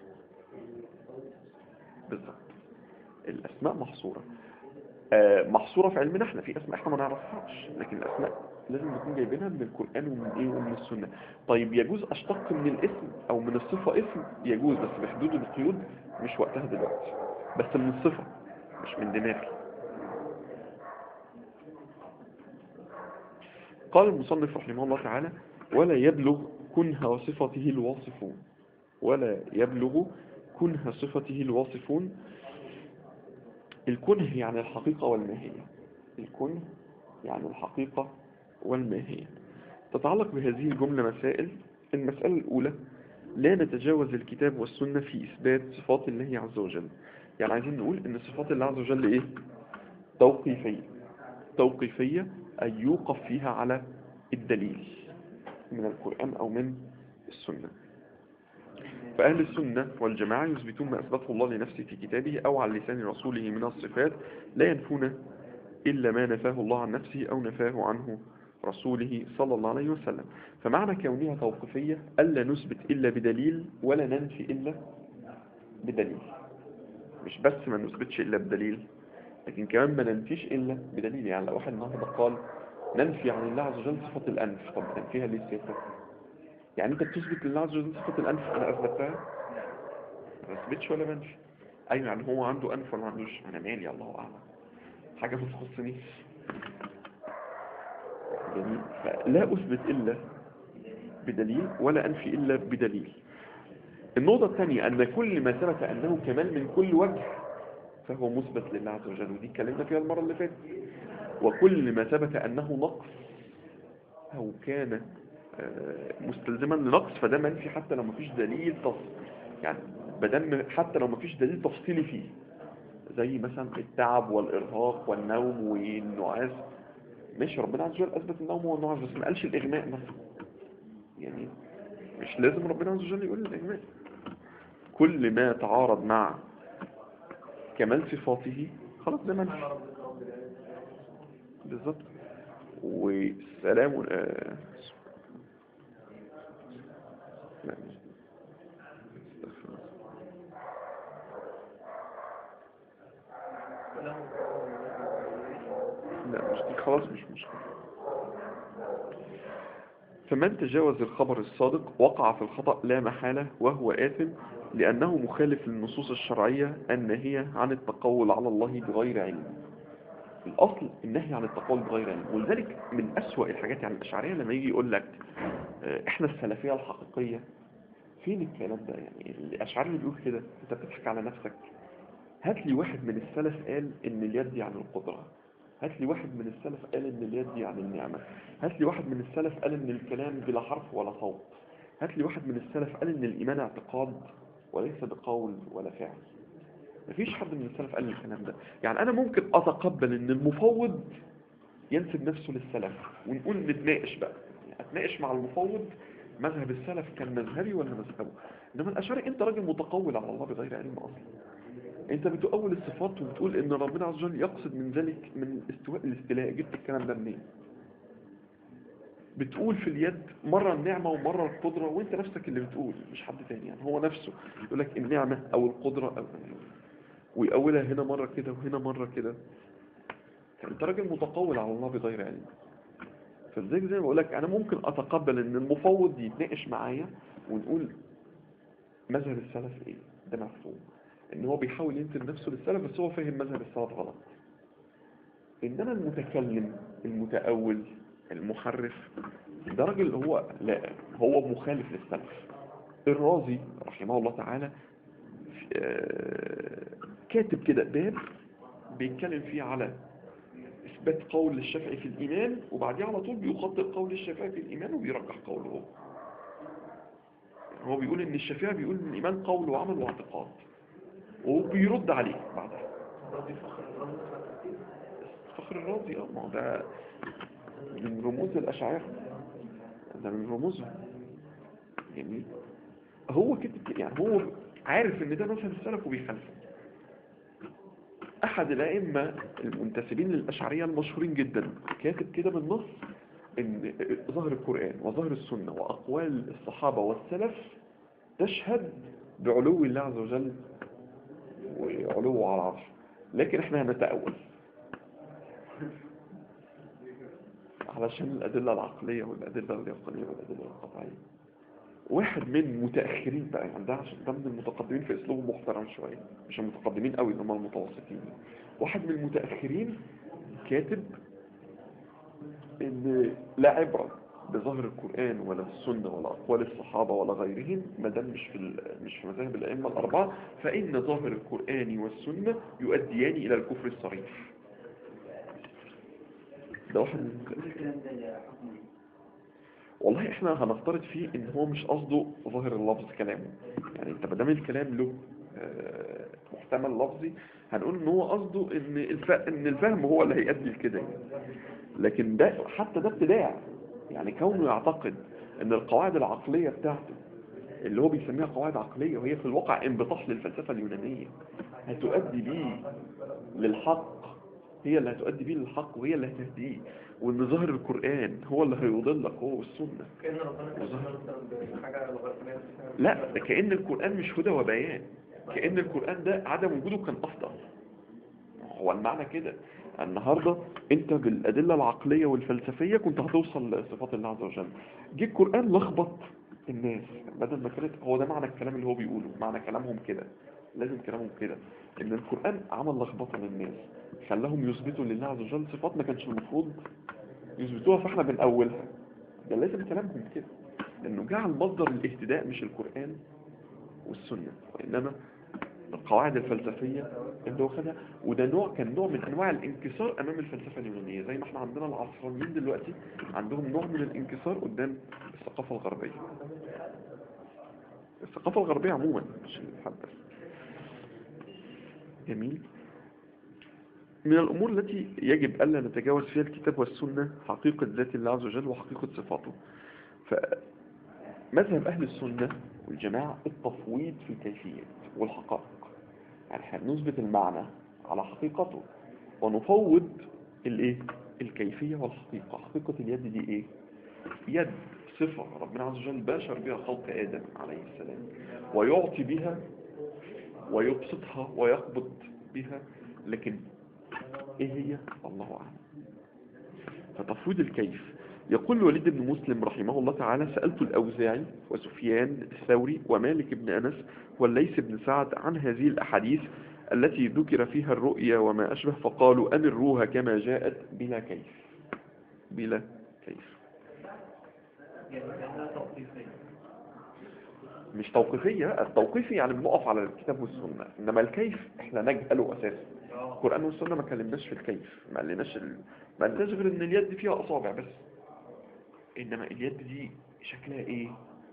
بالظبط الاسماء محصورة آه، محصورة في علمنا احنا في اسماء احنا ما نعرفهاش لكن الاسماء لازم نكون جايبينها من القرآن ومن ايه ومن السنة طيب يجوز اشتق من الاسم او من الصفة اسم يجوز بس بحدود القيود مش وقتها دلوقتي بس من الصفة مش من دماغي قال المصنف رحمه الله تعالى ولا يبلغ كنه صفته الواصفون ولا يبلغ كنه صفته الواصفون الكنه يعني الحقيقة والماهية الكنه يعني الحقيقة والماهية تتعلق بهذه الجملة مسائل المسألة الأولى لا نتجاوز الكتاب والسنة في إثبات صفات الله عز وجل يعني عايزين نقول إن صفات الله عز وجل إيه توقيفية توقيفية أن يوقف فيها على الدليل من القرآن أو من السنة فأهل السنة والجماعة يثبتون ما أثبته الله لنفسه في كتابه أو على لسان رسوله من الصفات لا ينفون إلا ما نفاه الله عن نفسه أو نفاه عنه رسوله صلى الله عليه وسلم فمعنى كونها توقيفية ألا نثبت إلا بدليل ولا ننفي إلا بدليل مش بس ما نثبتش إلا بدليل لكن كمان ما ننفيش إلا بدليل يعني لو واحد النهارده قال ننفي عن الله عز وجل صفة الأنف طب ننفيها ليه سيادتك؟ يعني أنت بتثبت لله عز وجل صفة الأنف أنا أثبتها ما أثبتش ولا بنفي أيوة يعني هو عنده أنف ولا ما عندوش أنا مالي الله أعلم حاجة ما تخصنيش جميل فلا أثبت إلا بدليل ولا أنفي إلا بدليل النقطة الثانية أن كل ما ثبت أنه كمال من كل وجه فهو مثبت لله عز وجل ودي اتكلمنا فيها المرة اللي فاتت وكل ما ثبت أنه نقص أو كان آه، مستلزما لنقص فده منفي حتى لو مفيش دليل تص... يعني بدم حتى لو مفيش دليل تفصيلي فيه زي مثلا التعب والإرهاق والنوم والنعاس ماشي ربنا عز وجل أثبت النوم والنعاس بس ما قالش الإغماء مثلا يعني مش لازم ربنا عز وجل يقول الإغماء كل ما تعارض مع كمال صفاته خلاص ده منفي بالظبط وسلام آه، لا استغفر الله. وله لا مش دي خلاص مش مشكلة فمن تجاوز الخبر الصادق وقع في الخطأ لا محالة وهو آثم لأنه مخالف للنصوص الشرعية الناهية عن التقول على الله بغير علم الأصل النهي عن التقول بغير علم ولذلك من أسوأ الحاجات يعني الأشعرية لما يجي يقول لك آه، إحنا السلفية الحقيقية فين الكلام ده يعني الأشعري اللي بيقول كده أنت بتضحك على نفسك هات لي واحد من السلف قال إن اليد يعني القدرة هات لي واحد من السلف قال إن اليد يعني النعمة هات لي واحد من السلف قال إن الكلام بلا حرف ولا صوت هات لي واحد من السلف قال إن الإيمان اعتقاد وليس بقول ولا فعل مفيش حد من السلف قال لي الكلام ده يعني أنا ممكن أتقبل إن المفوض ينسب نفسه للسلف ونقول نتناقش بقى يعني أتناقش مع المفوض مذهب السلف كان مذهبي ولا مذهبه إنما الأشعري أنت راجل متقول على الله بغير علم أصلا انت بتؤول الصفات وبتقول ان ربنا عز وجل يقصد من ذلك من استواء الاستلاء جبت الكلام ده منين بتقول في اليد مرة النعمة ومرة القدرة وانت نفسك اللي بتقول مش حد تاني يعني هو نفسه يقول لك النعمة او القدرة أو ويقولها هنا مرة كده وهنا مرة كده انت راجل متقول على الله بغير علم فلذلك زي ما بقول لك انا ممكن اتقبل ان المفوض يتناقش معايا ونقول مذهب السلف ايه ده مفهوم ان هو بيحاول ينسب نفسه للسلف بس هو فاهم مذهب السلف غلط انما المتكلم المتأول المحرف ده راجل هو لا هو مخالف للسلف الرازي رحمه الله تعالى آه، كاتب كده باب بيتكلم فيه على اثبات قول الشافعي في الايمان وبعديه على طول بيخطئ قول الشافعي في الايمان وبيرجح قوله هو هو بيقول ان الشافعي بيقول ان الايمان قول وعمل واعتقاد وبيرد عليه بعدها رضي فخر الرمز والترتيب. فخر الرازي اه ما هو ده من رموز الأشاعرة ده من رموزهم يعني هو كده يعني هو عارف ان ده مثلا السلف وبيخالفه احد الائمه المنتسبين للاشعريه المشهورين جدا كاتب كده بالنص ان ظاهر القران وظاهر السنه واقوال الصحابه والسلف تشهد بعلو الله عز وجل وعلوه على العرش لكن احنا هنتأول علشان الأدلة العقلية والأدلة اليقينية والأدلة القطعية واحد من متأخرين بقى يعني ده عشان ده من المتقدمين في أسلوب محترم شوية مش المتقدمين قوي هم المتوسطين واحد من المتأخرين كاتب إن لا عبرة بظاهر القرآن ولا السنة ولا أقوال الصحابة ولا غيرهم ما دام مش في ال- مش في مذاهب الأئمة الأربعة فإن ظاهر القرآن والسنة يؤديان إلى الكفر الصريح ده واحد من الكلام ده يا حكم والله احنا هنفترض فيه ان هو مش قصده ظاهر اللفظ كلامه يعني انت ما دام الكلام له آه، محتمل لفظي هنقول ان هو قصده ان الف... ان الفهم هو اللي هيؤدي لكده يعني. لكن ده حتى ده ابتداع يعني كونه يعتقد ان القواعد العقلية بتاعته اللي هو بيسميها قواعد عقلية وهي في الواقع انبطاح للفلسفة اليونانية هتؤدي بيه للحق هي اللي هتؤدي بيه للحق وهي اللي هتهديه وان ظاهر القرآن هو اللي هيضلك هو والسنة كأن ربنا كان مثلا بحاجة لغوية لا ده كأن القرآن مش هدى وبيان كأن القرآن ده عدم وجوده كان أفضل هو المعنى كده النهاردة انت بالأدلة العقلية والفلسفية كنت هتوصل لصفات الله عز وجل جه القرآن لخبط الناس بدل ما كانت هو ده معنى الكلام اللي هو بيقوله معنى كلامهم كده لازم كلامهم كده ان القرآن عمل لخبطة للناس خلاهم يثبتوا لله عز وجل صفات ما كانش المفروض يثبتوها فاحنا بنأولها ده لازم كلامهم كده لانه جعل مصدر الاهتداء مش القرآن والسنة وإنما القواعد الفلسفية اللي هو خدها وده نوع كان نوع من أنواع الانكسار أمام الفلسفة اليونانية زي ما احنا عندنا العصرانيين دلوقتي عندهم نوع من الانكسار قدام الثقافة الغربية الثقافة الغربية عموما مش الحد بس جميل من الأمور التي يجب ألا نتجاوز فيها الكتاب والسنة حقيقة ذات الله عز وجل وحقيقة صفاته فمذهب أهل السنة والجماعة التفويض في الكيفيات والحقائق يعني احنا بنثبت المعنى على حقيقته ونفوض الايه الكيفية والحقيقة حقيقة اليد دي ايه يد صفة ربنا عز وجل باشر بها خلق آدم عليه السلام ويعطي بها ويبسطها ويقبض بها لكن ايه هي الله اعلم المفروض الكيف يقول الوليد بن مسلم رحمه الله تعالى سألت الأوزاعي وسفيان الثوري ومالك بن أنس والليث بن سعد عن هذه الأحاديث التي ذكر فيها الرؤيا وما أشبه فقالوا أمروها كما جاءت بلا كيف بلا كيف يعني كأنها توقيفية مش توقيفية التوقيفي يعني بنقف على الكتاب والسنة إنما الكيف إحنا نجهله أساسا القرآن والسنة ما كلمناش في الكيف ما قلناش ال... ما قلناش غير إن اليد فيها أصابع بس إنما اليد دي شكلها إيه؟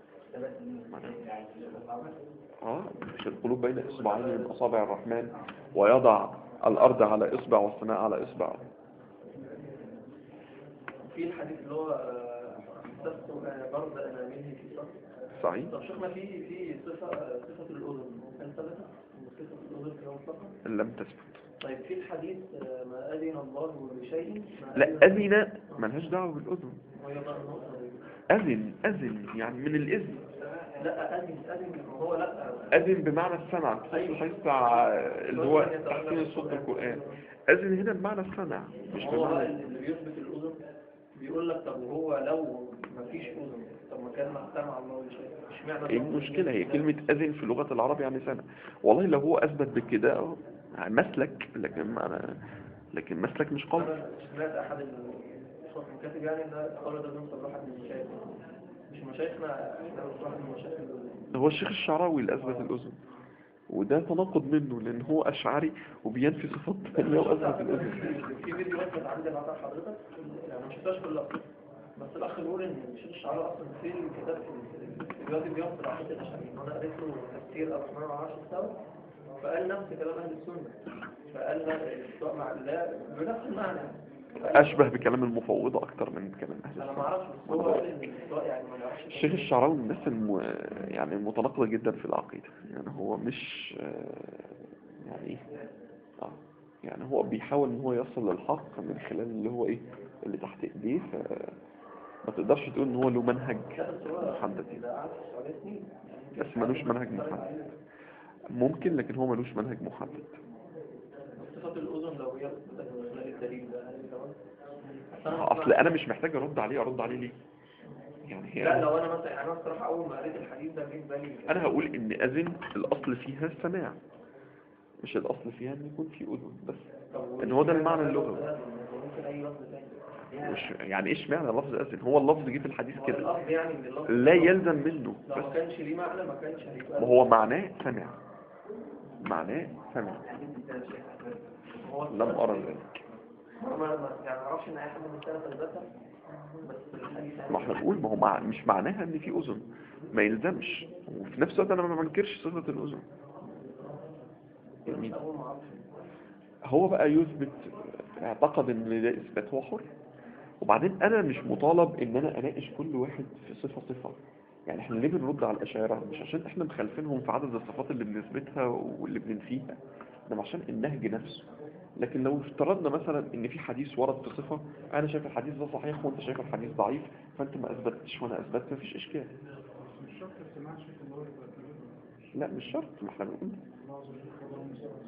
آه مش القلوب بين إصبعين من أصابع الرحمن ويضع الأرض على إصبع والسماء على إصبع في الحديث اللي هو آه، استفتوا آه، برد أنامله في صف صحيح طب شيخنا في في صفة آه، صفة الأذن هل ثبتت؟ إن صفة الأذن كده مطلقة؟ لم تثبت طيب في الحديث آه، ما أذن الله لشيء ما لا أذن ملهاش دعوة بالأذن وهي بقى النقطة دي. أذن أذن يعني من الإذن لا أذن أذن هو لا أذن بمعنى السمع الحديث بتاع اللي هو تحسين الصوت بالقرآن أذن هنا بمعنى السمع مش هو بقى بمعنى اللي بيثبت الأذن بيقول لك طب وهو لو ما فيش أذن طب ما كان مع الله لشيء اشمعنى ايه المشكلة هي كلمة أذن في لغة العرب يعني سمع والله لو هو أثبت بكده أهو، مسلك لكن معنى لكن مسلك مش قول أنا سمعت أحد الصوت الكاتب يعني إن قول ده بيوصل لواحد من المشايخ مش مشايخنا إحنا واحد من المشايخ اللي- هو الشيخ الشعراوي اللي أثبت الأذن وده تناقض منه لأن هو أشعري وبينفي صفات تانية وأثبت الأذن في فيديو كانت عندي بعتها لحضرتك يعني ما شفتهاش كلها بس الاخ بيقول ان الشيخ الشعراوي اصلا في الكتاب في الفيديو بيوصل على حته الاشعريين وانا قريت له تفسير الرحمن على عرش السبب فقال نفس كلام اهل السنه فقال لا الدعاء مع الله بنفس المعنى فقال- أشبه بكلام المفوضة أكتر من كلام أهل انا ما السنة اعرفش بس هو قال ان الدعاء يعني ما يعرفش الشيخ الشعراوي من الناس الم... يعني المتناقضة جدا في العقيدة يعني هو مش آه، يعني ايه اه يعني هو بيحاول ان هو يصل للحق من خلال اللي هو ايه اللي تحت ايديه ف ما تقدرش تقول ان هو له منهج لا بس هو محدد يعني. ده قعد في السعوديه سنين يعني بس ملوش منهج محدد ممكن لكن هو ملوش منهج محدد صفة الأذن لو هي بتثبت من خلال الدليل ده هل ده أصل أنا اصل انا مش محتاج ارد عليه ارد عليه ليه يعني لا هي لو انا مثلا يعني انا الصراحه اول ما قريت الحديث ده جه في بالي انا هقول ان اذن الاصل فيها السماع مش الاصل فيها ان يكون في اذن بس طب إن هو ده المعنى اللغوي. ممكن اي لفظ تاني مش يعني ايش معنى لفظ اذن هو اللفظ جه في الحديث هو كده اللفظ يعني ان اللفظ لا يلزم منه لو ما بس كانش ليه معنى ما كانش هيبقى ما هو معناه سمع معناه سمع هو لم أرى ذلك ما ما يعني ما اعرفش ان اي حد من الثلاثه اثبتها بس في الحديث يعني ما احنا بنقول ما هو مع... مش معناها ان في اذن ما يلزمش وفي نفس الوقت انا ما بنكرش صفة الاذن مش اول ما اعرفش هو بقى يثبت اعتقد ان ده اثبات هو حر وبعدين انا مش مطالب ان انا اناقش كل واحد في صفة صفة يعني احنا ليه بنرد على الاشاعرة مش عشان احنا مخالفينهم في عدد الصفات اللي بنثبتها واللي بننفيها انما عشان النهج نفسه لكن لو افترضنا مثلا ان في حديث ورد في صفة انا شايف الحديث ده صحيح وانت شايف الحديث ضعيف فانت ما اثبتتش وانا اثبتت مفيش اشكال مش شرط السماع شيخ اللي هو يبقى كبير. لا مش شرط ما احنا بنقول بعض الشيخ الله المستعان.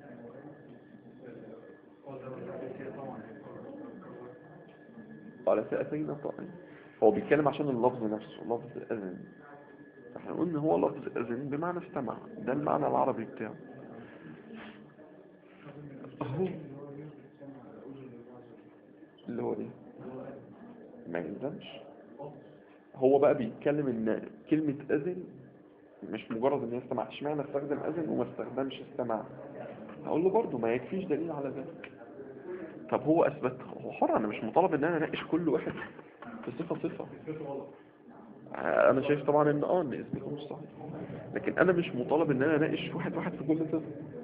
آه، ده الحديث طبعا قال سأتينا طائعين هو بيتكلم عشان اللفظ نفسه لفظ أذن احنا قلنا هو لفظ أذن بمعنى استمع ده المعنى العربي بتاعه اهو اللي هو ايه ما يلزمش هو بقى بيتكلم ان كلمة أذن مش مجرد ان هي استمع اشمعنى استخدم أذن وما استخدمش استمع هقول له برضه ما يكفيش دليل على ذلك طب هو اثبت هو حر انا مش مطالب ان انا اناقش كل واحد في صفة صفة آه، انا شايف طبعا ان اه ان اثباته مش صحيح لكن انا مش مطالب ان انا اناقش واحد واحد في كل صفة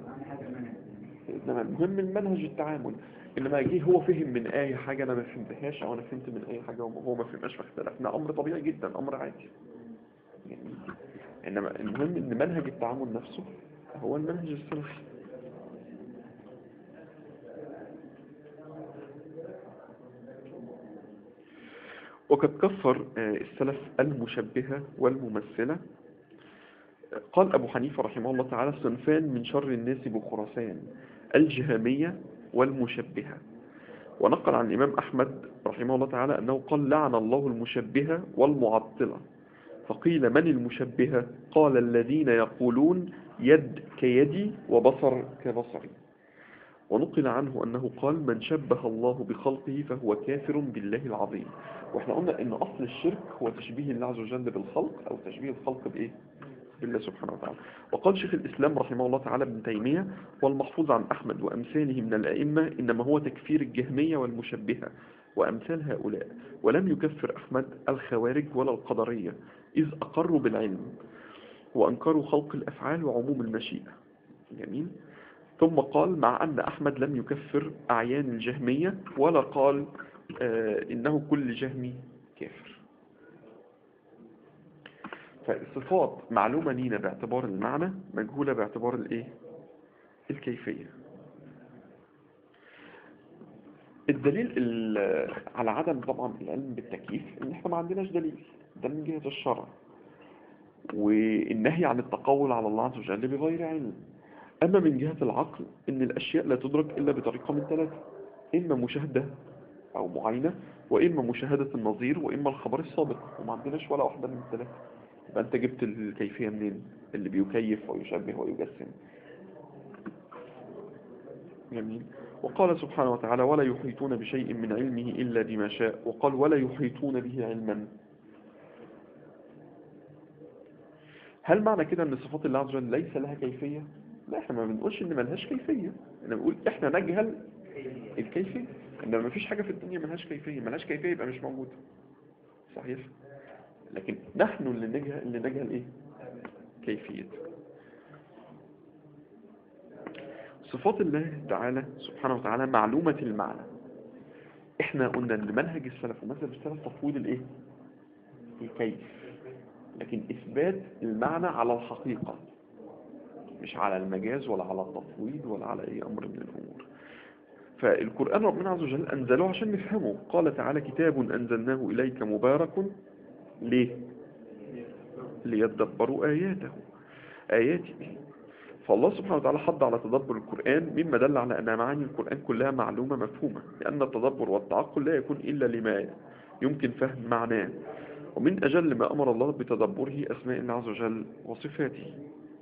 انما المهم المنهج التعامل انما جه هو فهم من اي حاجة انا ما فهمتهاش او انا فهمت من اي حاجة وهو ما فهمهاش فاختلفنا امر طبيعي جدا امر عادي يعني انما المهم ان منهج التعامل نفسه هو المنهج السلفي وقد كفر آه، السلف المشبهة والممثلة قال أبو حنيفة رحمه الله تعالى صنفان من شر الناس بخراسان الجهامية والمشبهة ونقل عن الإمام أحمد رحمه الله تعالى أنه قال لعن الله المشبهة والمعطلة فقيل من المشبهة قال الذين يقولون يد كيدي وبصر كبصري ونقل عنه أنه قال من شبه الله بخلقه فهو كافر بالله العظيم واحنا قلنا ان اصل الشرك هو تشبيه الله عز وجل بالخلق او تشبيه الخلق بايه بالله سبحانه وتعالى وقال شيخ الإسلام رحمه الله تعالى ابن تيمية والمحفوظ عن أحمد وأمثاله من الأئمة إنما هو تكفير الجهمية والمشبهة وأمثال هؤلاء ولم يكفر أحمد الخوارج ولا القدرية إذ أقروا بالعلم وأنكروا خلق الأفعال وعموم المشيئة جميل ثم قال مع أن أحمد لم يكفر أعيان الجهمية ولا قال آه إنه كل جهمي كافر فالصفات معلومة لينا باعتبار المعنى مجهولة باعتبار الايه الكيفية الدليل ال- على عدم طبعا العلم بالتكييف ان احنا ما عندناش دليل ده من جهة الشرع والنهي عن التقول على الله عز وجل بغير علم اما من جهة العقل ان الاشياء لا تدرك الا بطريقة من ثلاثة اما مشاهدة او معاينة واما مشاهدة النظير واما الخبر السابق وما عندناش ولا واحدة من الثلاثة يبقى انت جبت الكيفية منين اللي بيكيف ويشبه ويجسم جميل وقال سبحانه وتعالى ولا يحيطون بشيء من علمه إلا بما شاء وقال ولا يحيطون به علما هل معنى كده ان صفات الله عز وجل ليس لها كيفية لا احنا ما بنقولش ان ملهاش كيفية احنا بنقول احنا نجهل الكيفية انما ما فيش حاجة في الدنيا ملهاش كيفية ملهاش كيفية يبقى مش موجودة صحيح لكن نحن اللي نجهل اللي نجهل ايه كيفية صفات الله تعالى سبحانه وتعالى معلومة المعنى احنا قلنا ان منهج السلف ومذهب السلف تفويض الايه الكيف لكن اثبات المعنى على الحقيقة مش على المجاز ولا على التفويض ولا على اي امر من الامور فالقرآن ربنا عز وجل انزله عشان نفهمه قال تعالى كتاب انزلناه اليك مبارك ليه ليدبروا آياته آياته فالله سبحانه وتعالى حض على تدبر القرآن مما دل على أن معاني القرآن كلها معلومة مفهومة لأن التدبر والتعقل لا يكون إلا لما يمكن فهم معناه ومن أجل ما أمر الله بتدبره أسماء الله عز وجل وصفاته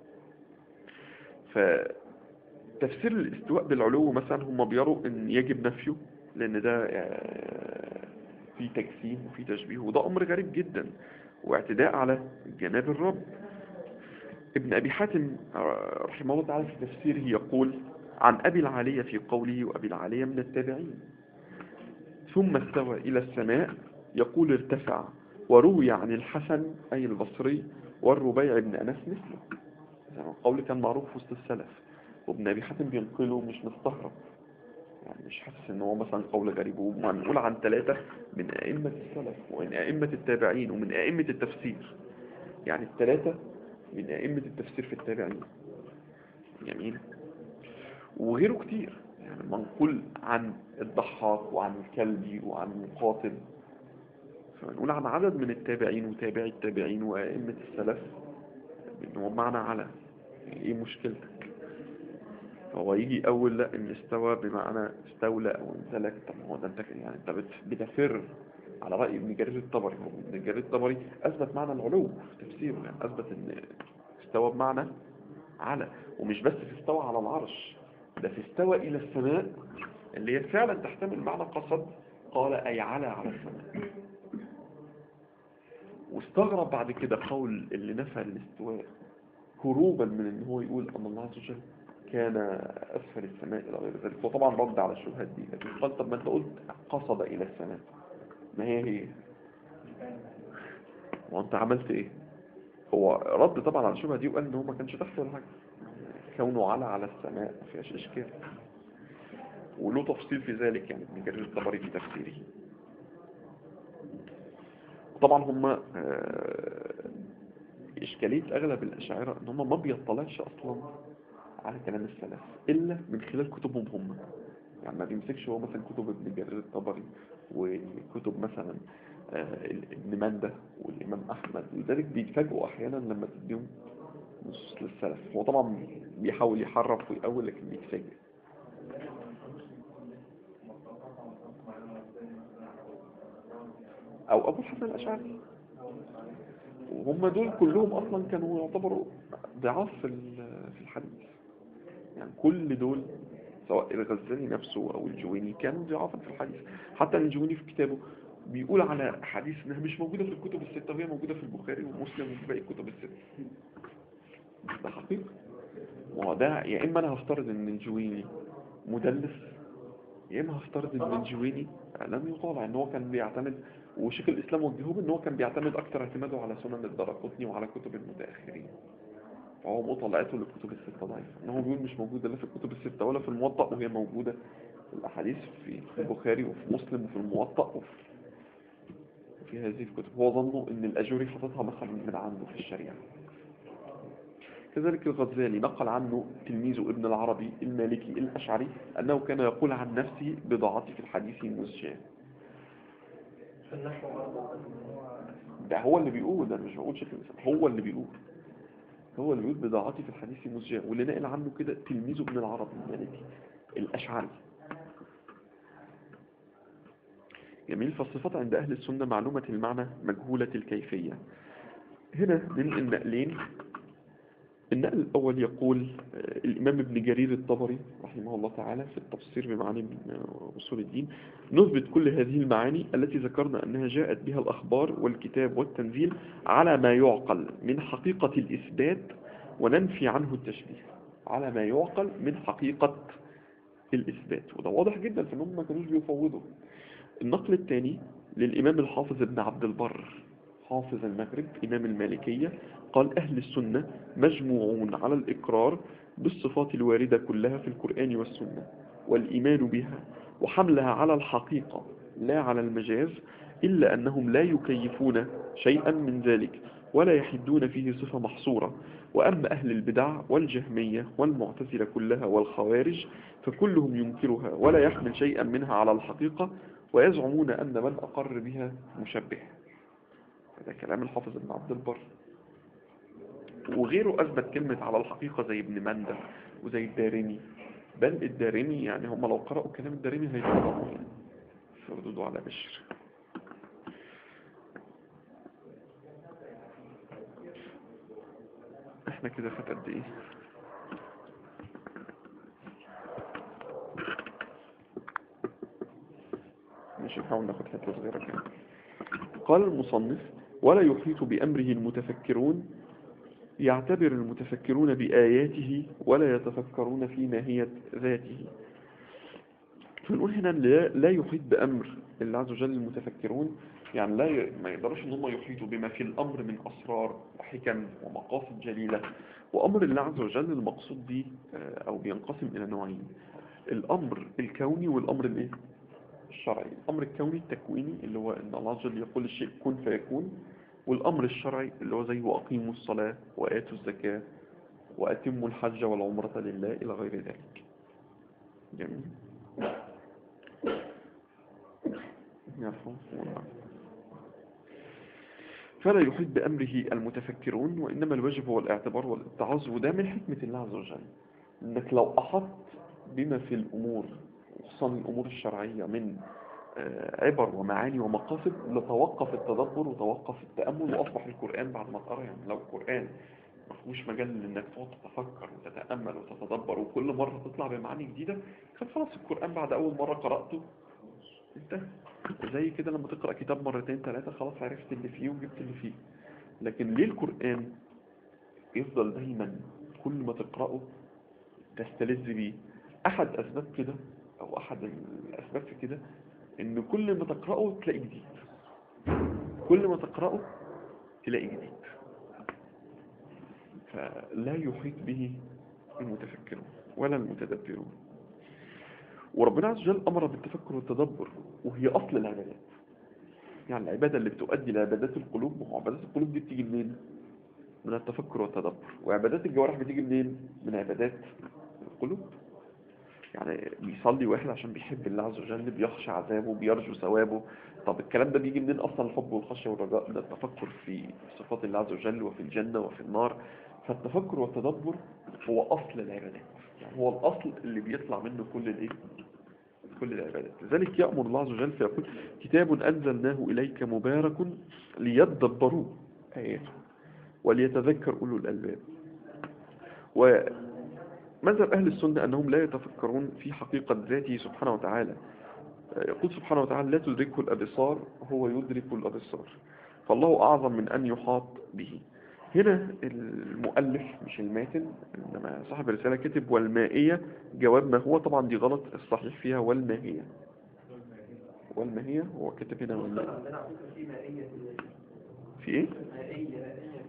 فتفسير الاستواء بالعلو مثلا هم بيروا أن يجب نفيه لأن ده آه، في تجسيم وفي تشبيه وده أمر غريب جدا واعتداء على جناب الرب ابن أبي حاتم آه، رحمه الله تعالى في تفسيره يقول عن أبي العالية في قوله وأبي العالية من التابعين ثم استوى إلى السماء يقول ارتفع وروي عن الحسن أي البصري والربيع بن أنس مثله يعني القول كان معروف وسط السلف وابن أبي حاتم بينقله مش مستغرب يعني مش حاسس ان هو مثلا قول غريب ومنقول عن ثلاثة من أئمة السلف ومن أئمة التابعين ومن أئمة التفسير يعني الثلاثة من أئمة التفسير في التابعين جميل وغيره كتير يعني منقول عن الضحاك وعن الكلبي وعن المقاتل فنقول عن عدد من التابعين وتابعي التابعين وأئمة السلف ان هو معنى على ايه مشكلتك هو يجي اول لا ان استوى بمعنى استولى او انزلك طب ما هو ده انت يعني انت بت- بتفر على رأي ابن جرير الطبري هو ابن جرير الطبري اثبت معنى العلو في تفسيره يعني اثبت ان استوى بمعنى على ومش بس في استوى على العرش ده في استوى الى السماء اللي هي فعلا تحتمل معنى قصد قال اي على على السماء واستغرب بعد كده قول اللي نفى الاستواء هروبا من ان هو يقول ان الله عز وجل كان اسفل السماء الى غير ذلك وطبعا رد على الشبهات دي لكن قال طب ما انت قلت قصد الى السماء ما هي هي وانت عملت ايه هو رد طبعا على الشبهه دي وقال ان هو ما كانش تحت ولا حاجه كونه على على السماء ما فيهاش اشكال وله تفصيل في ذلك يعني ابن جرير الطبري في تفسيره طبعا هم آه، إشكالية أغلب الأشاعرة إن هم ما بيطلعش أصلا على كلام السلف إلا من خلال كتبهم هم يعني ما بيمسكش هو مثلا كتب ابن جرير الطبري وكتب مثلا آه، ابن مندة والإمام أحمد لذلك بيتفاجئوا أحيانا لما تديهم نصوص للسلف هو طبعا بيحاول يحرف ويأول لكن بيتفاجئ او ابو الحسن الاشعري وهم دول كلهم اصلا كانوا يعتبروا ضعاف في ال- في الحديث يعني كل دول سواء الغزالي نفسه او الجويني كانوا ضعافا في الحديث حتى الجويني في كتابه بيقول على حديث انها مش موجوده في الكتب السته وهي موجوده في البخاري ومسلم وفي باقي الكتب السته ده حقيقه وهو ده يا اما انا هفترض ان الجويني مدلس يا اما هفترض ان الجويني لم يطالع ان هو كان بيعتمد وشيخ الاسلام وجهه ان هو كان بيعتمد اكثر اعتماده على سنن الدرقطني وعلى كتب المتاخرين فهو مطالعته للكتب الستة ضعيفة ان هو بيقول مش موجودة لا في الكتب الستة ولا في الموطأ وهي موجودة في الأحاديث في في البخاري وفي مسلم وفي الموطأ وفي في هذه الكتب هو ظنه ان الأجوري حاططها مثلا من عنده في الشريعة كذلك الغزالي نقل عنه تلميذه ابن العربي المالكي الأشعري أنه كان يقول عن نفسه بضاعتي في الحديث مزجاه في النحو برضه إن هو ده هو اللي بيقول ده أنا مش بقول شيخ الإسلام هو اللي بيقول هو اللي بيقول بضاعتي في الحديث مزجاه واللي نقل عنه كده تلميذه ابن العربي المالكي الأشعري جميل فالصفات عند أهل السنة معلومة المعنى مجهولة الكيفية هنا ننقل نقلين النقل الأول يقول آه، الإمام ابن جرير الطبري رحمه الله تعالى في التفسير بمعاني آه، أصول الدين نثبت كل هذه المعاني التي ذكرنا أنها جاءت بها الأخبار والكتاب والتنزيل على ما يعقل من حقيقة الإثبات وننفي عنه التشبيه على ما يعقل من حقيقة الإثبات وده واضح جدا في أنهم ما كانوش بيفوضوا النقل الثاني للإمام الحافظ ابن عبد البر حافظ المغرب إمام المالكية قال أهل السنة مجموعون على الإقرار بالصفات الواردة كلها في القرآن والسنة والإيمان بها وحملها على الحقيقة لا على المجاز إلا أنهم لا يكيفون شيئا من ذلك ولا يحدون فيه صفة محصورة وأما أهل البدع والجهمية والمعتزلة كلها والخوارج فكلهم ينكرها ولا يحمل شيئا منها على الحقيقة ويزعمون أن من أقر بها مشبه هذا كلام الحافظ ابن عبد البر وغيره أثبت كلمة على الحقيقة زي ابن مندى وزي الدارمي بل الدارمي يعني هم لو قرأوا كلام الدارمي هيتفرقوا يعني في ردوده على بشر احنا كده فات قد ايه مش نحاول ناخد حته صغيره كده قال المصنف ولا يحيط بأمره المتفكرون يعتبر المتفكرون بآياته ولا يتفكرون في ماهية ذاته فنقول هنا لا, لا يحيط بأمر الله عز وجل المتفكرون يعني لا ي... ما يقدرش ان هم يحيطوا بما في الأمر من أسرار وحكم ومقاصد جليلة وأمر الله عز وجل المقصود به آه، أو بينقسم إلى نوعين الأمر الكوني والأمر الإيه؟ الشرعي الأمر الكوني التكويني اللي هو أن الله عز وجل يقول الشيء كن فيكون والأمر الشرعي اللي هو زي وأقيموا الصلاة وآتوا الزكاة وأتموا الحج والعمرة لله إلى غير ذلك جميل يرحم الله. فلا يحيط بأمره المتفكرون وإنما الواجب هو الاعتبار والاتعاظ وده من حكمة الله عز وجل إنك لو أحط بما في الأمور خصوصا الأمور الشرعية من آه، عبر ومعاني ومقاصد لتوقف التدبر وتوقف التأمل وأصبح القرآن بعد ما تقرأ يعني لو القرآن ما فيهوش مجال إنك تقعد تتفكر وتتأمل وتتدبر وكل مرة تطلع بمعاني جديدة كان خلاص القرآن بعد أول مرة قرأته انتهى زي كده لما تقرأ كتاب مرتين ثلاثة خلاص عرفت اللي فيه وجبت اللي فيه لكن ليه القرآن يفضل دايما كل ما تقرأه تستلذ بيه أحد أسباب كده أو أحد الأسباب في كده إن كل ما تقرأه تلاقي جديد كل ما تقرأه تلاقي جديد فلا يحيط به المتفكرون ولا المتدبرون وربنا عز وجل أمر بالتفكر والتدبر وهي أصل العبادات يعني العبادة اللي بتؤدي لعبادات القلوب ما هو عبادات القلوب دي بتيجي منين؟ من التفكر والتدبر وعبادات الجوارح بتيجي منين؟ من عبادات القلوب يعني بيصلي واحد عشان بيحب الله عز وجل بيخشى عذابه بيرجو ثوابه طب الكلام ده بيجي منين اصلا الحب والخشيه والرجاء ده التفكر في صفات الله عز وجل وفي الجنه وفي النار فالتفكر والتدبر هو اصل العبادات يعني هو الاصل اللي بيطلع منه كل الايه كل العبادات لذلك يأمر الله عز وجل فيقول كتاب أنزلناه إليك مبارك ليدبروا آياته وليتذكر أولو الألباب ومذهب أهل السنة أنهم لا يتفكرون في حقيقة ذاته سبحانه وتعالى يقول سبحانه وتعالى لا تدركه الأبصار هو يدرك الأبصار فالله أعظم من أن يحاط به هنا المؤلف مش الماتن إنما صاحب الرسالة كتب والمائية جواب ما هو طبعا دي غلط الصحيح فيها والماهية والماهية هو كتب هنا والمائية عندنا على فكرة في مائية في في ايه؟ مائية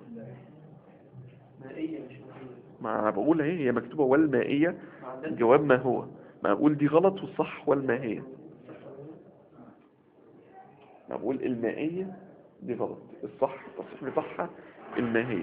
مائية مش مائية ما أنا بقول اهي هي مكتوبة والمائية ما عندنا جواب ما هو ما أقول دي غلط والصح والماهية ما بقول المائية دي غلط الصح التصحيح بتاعها الماهية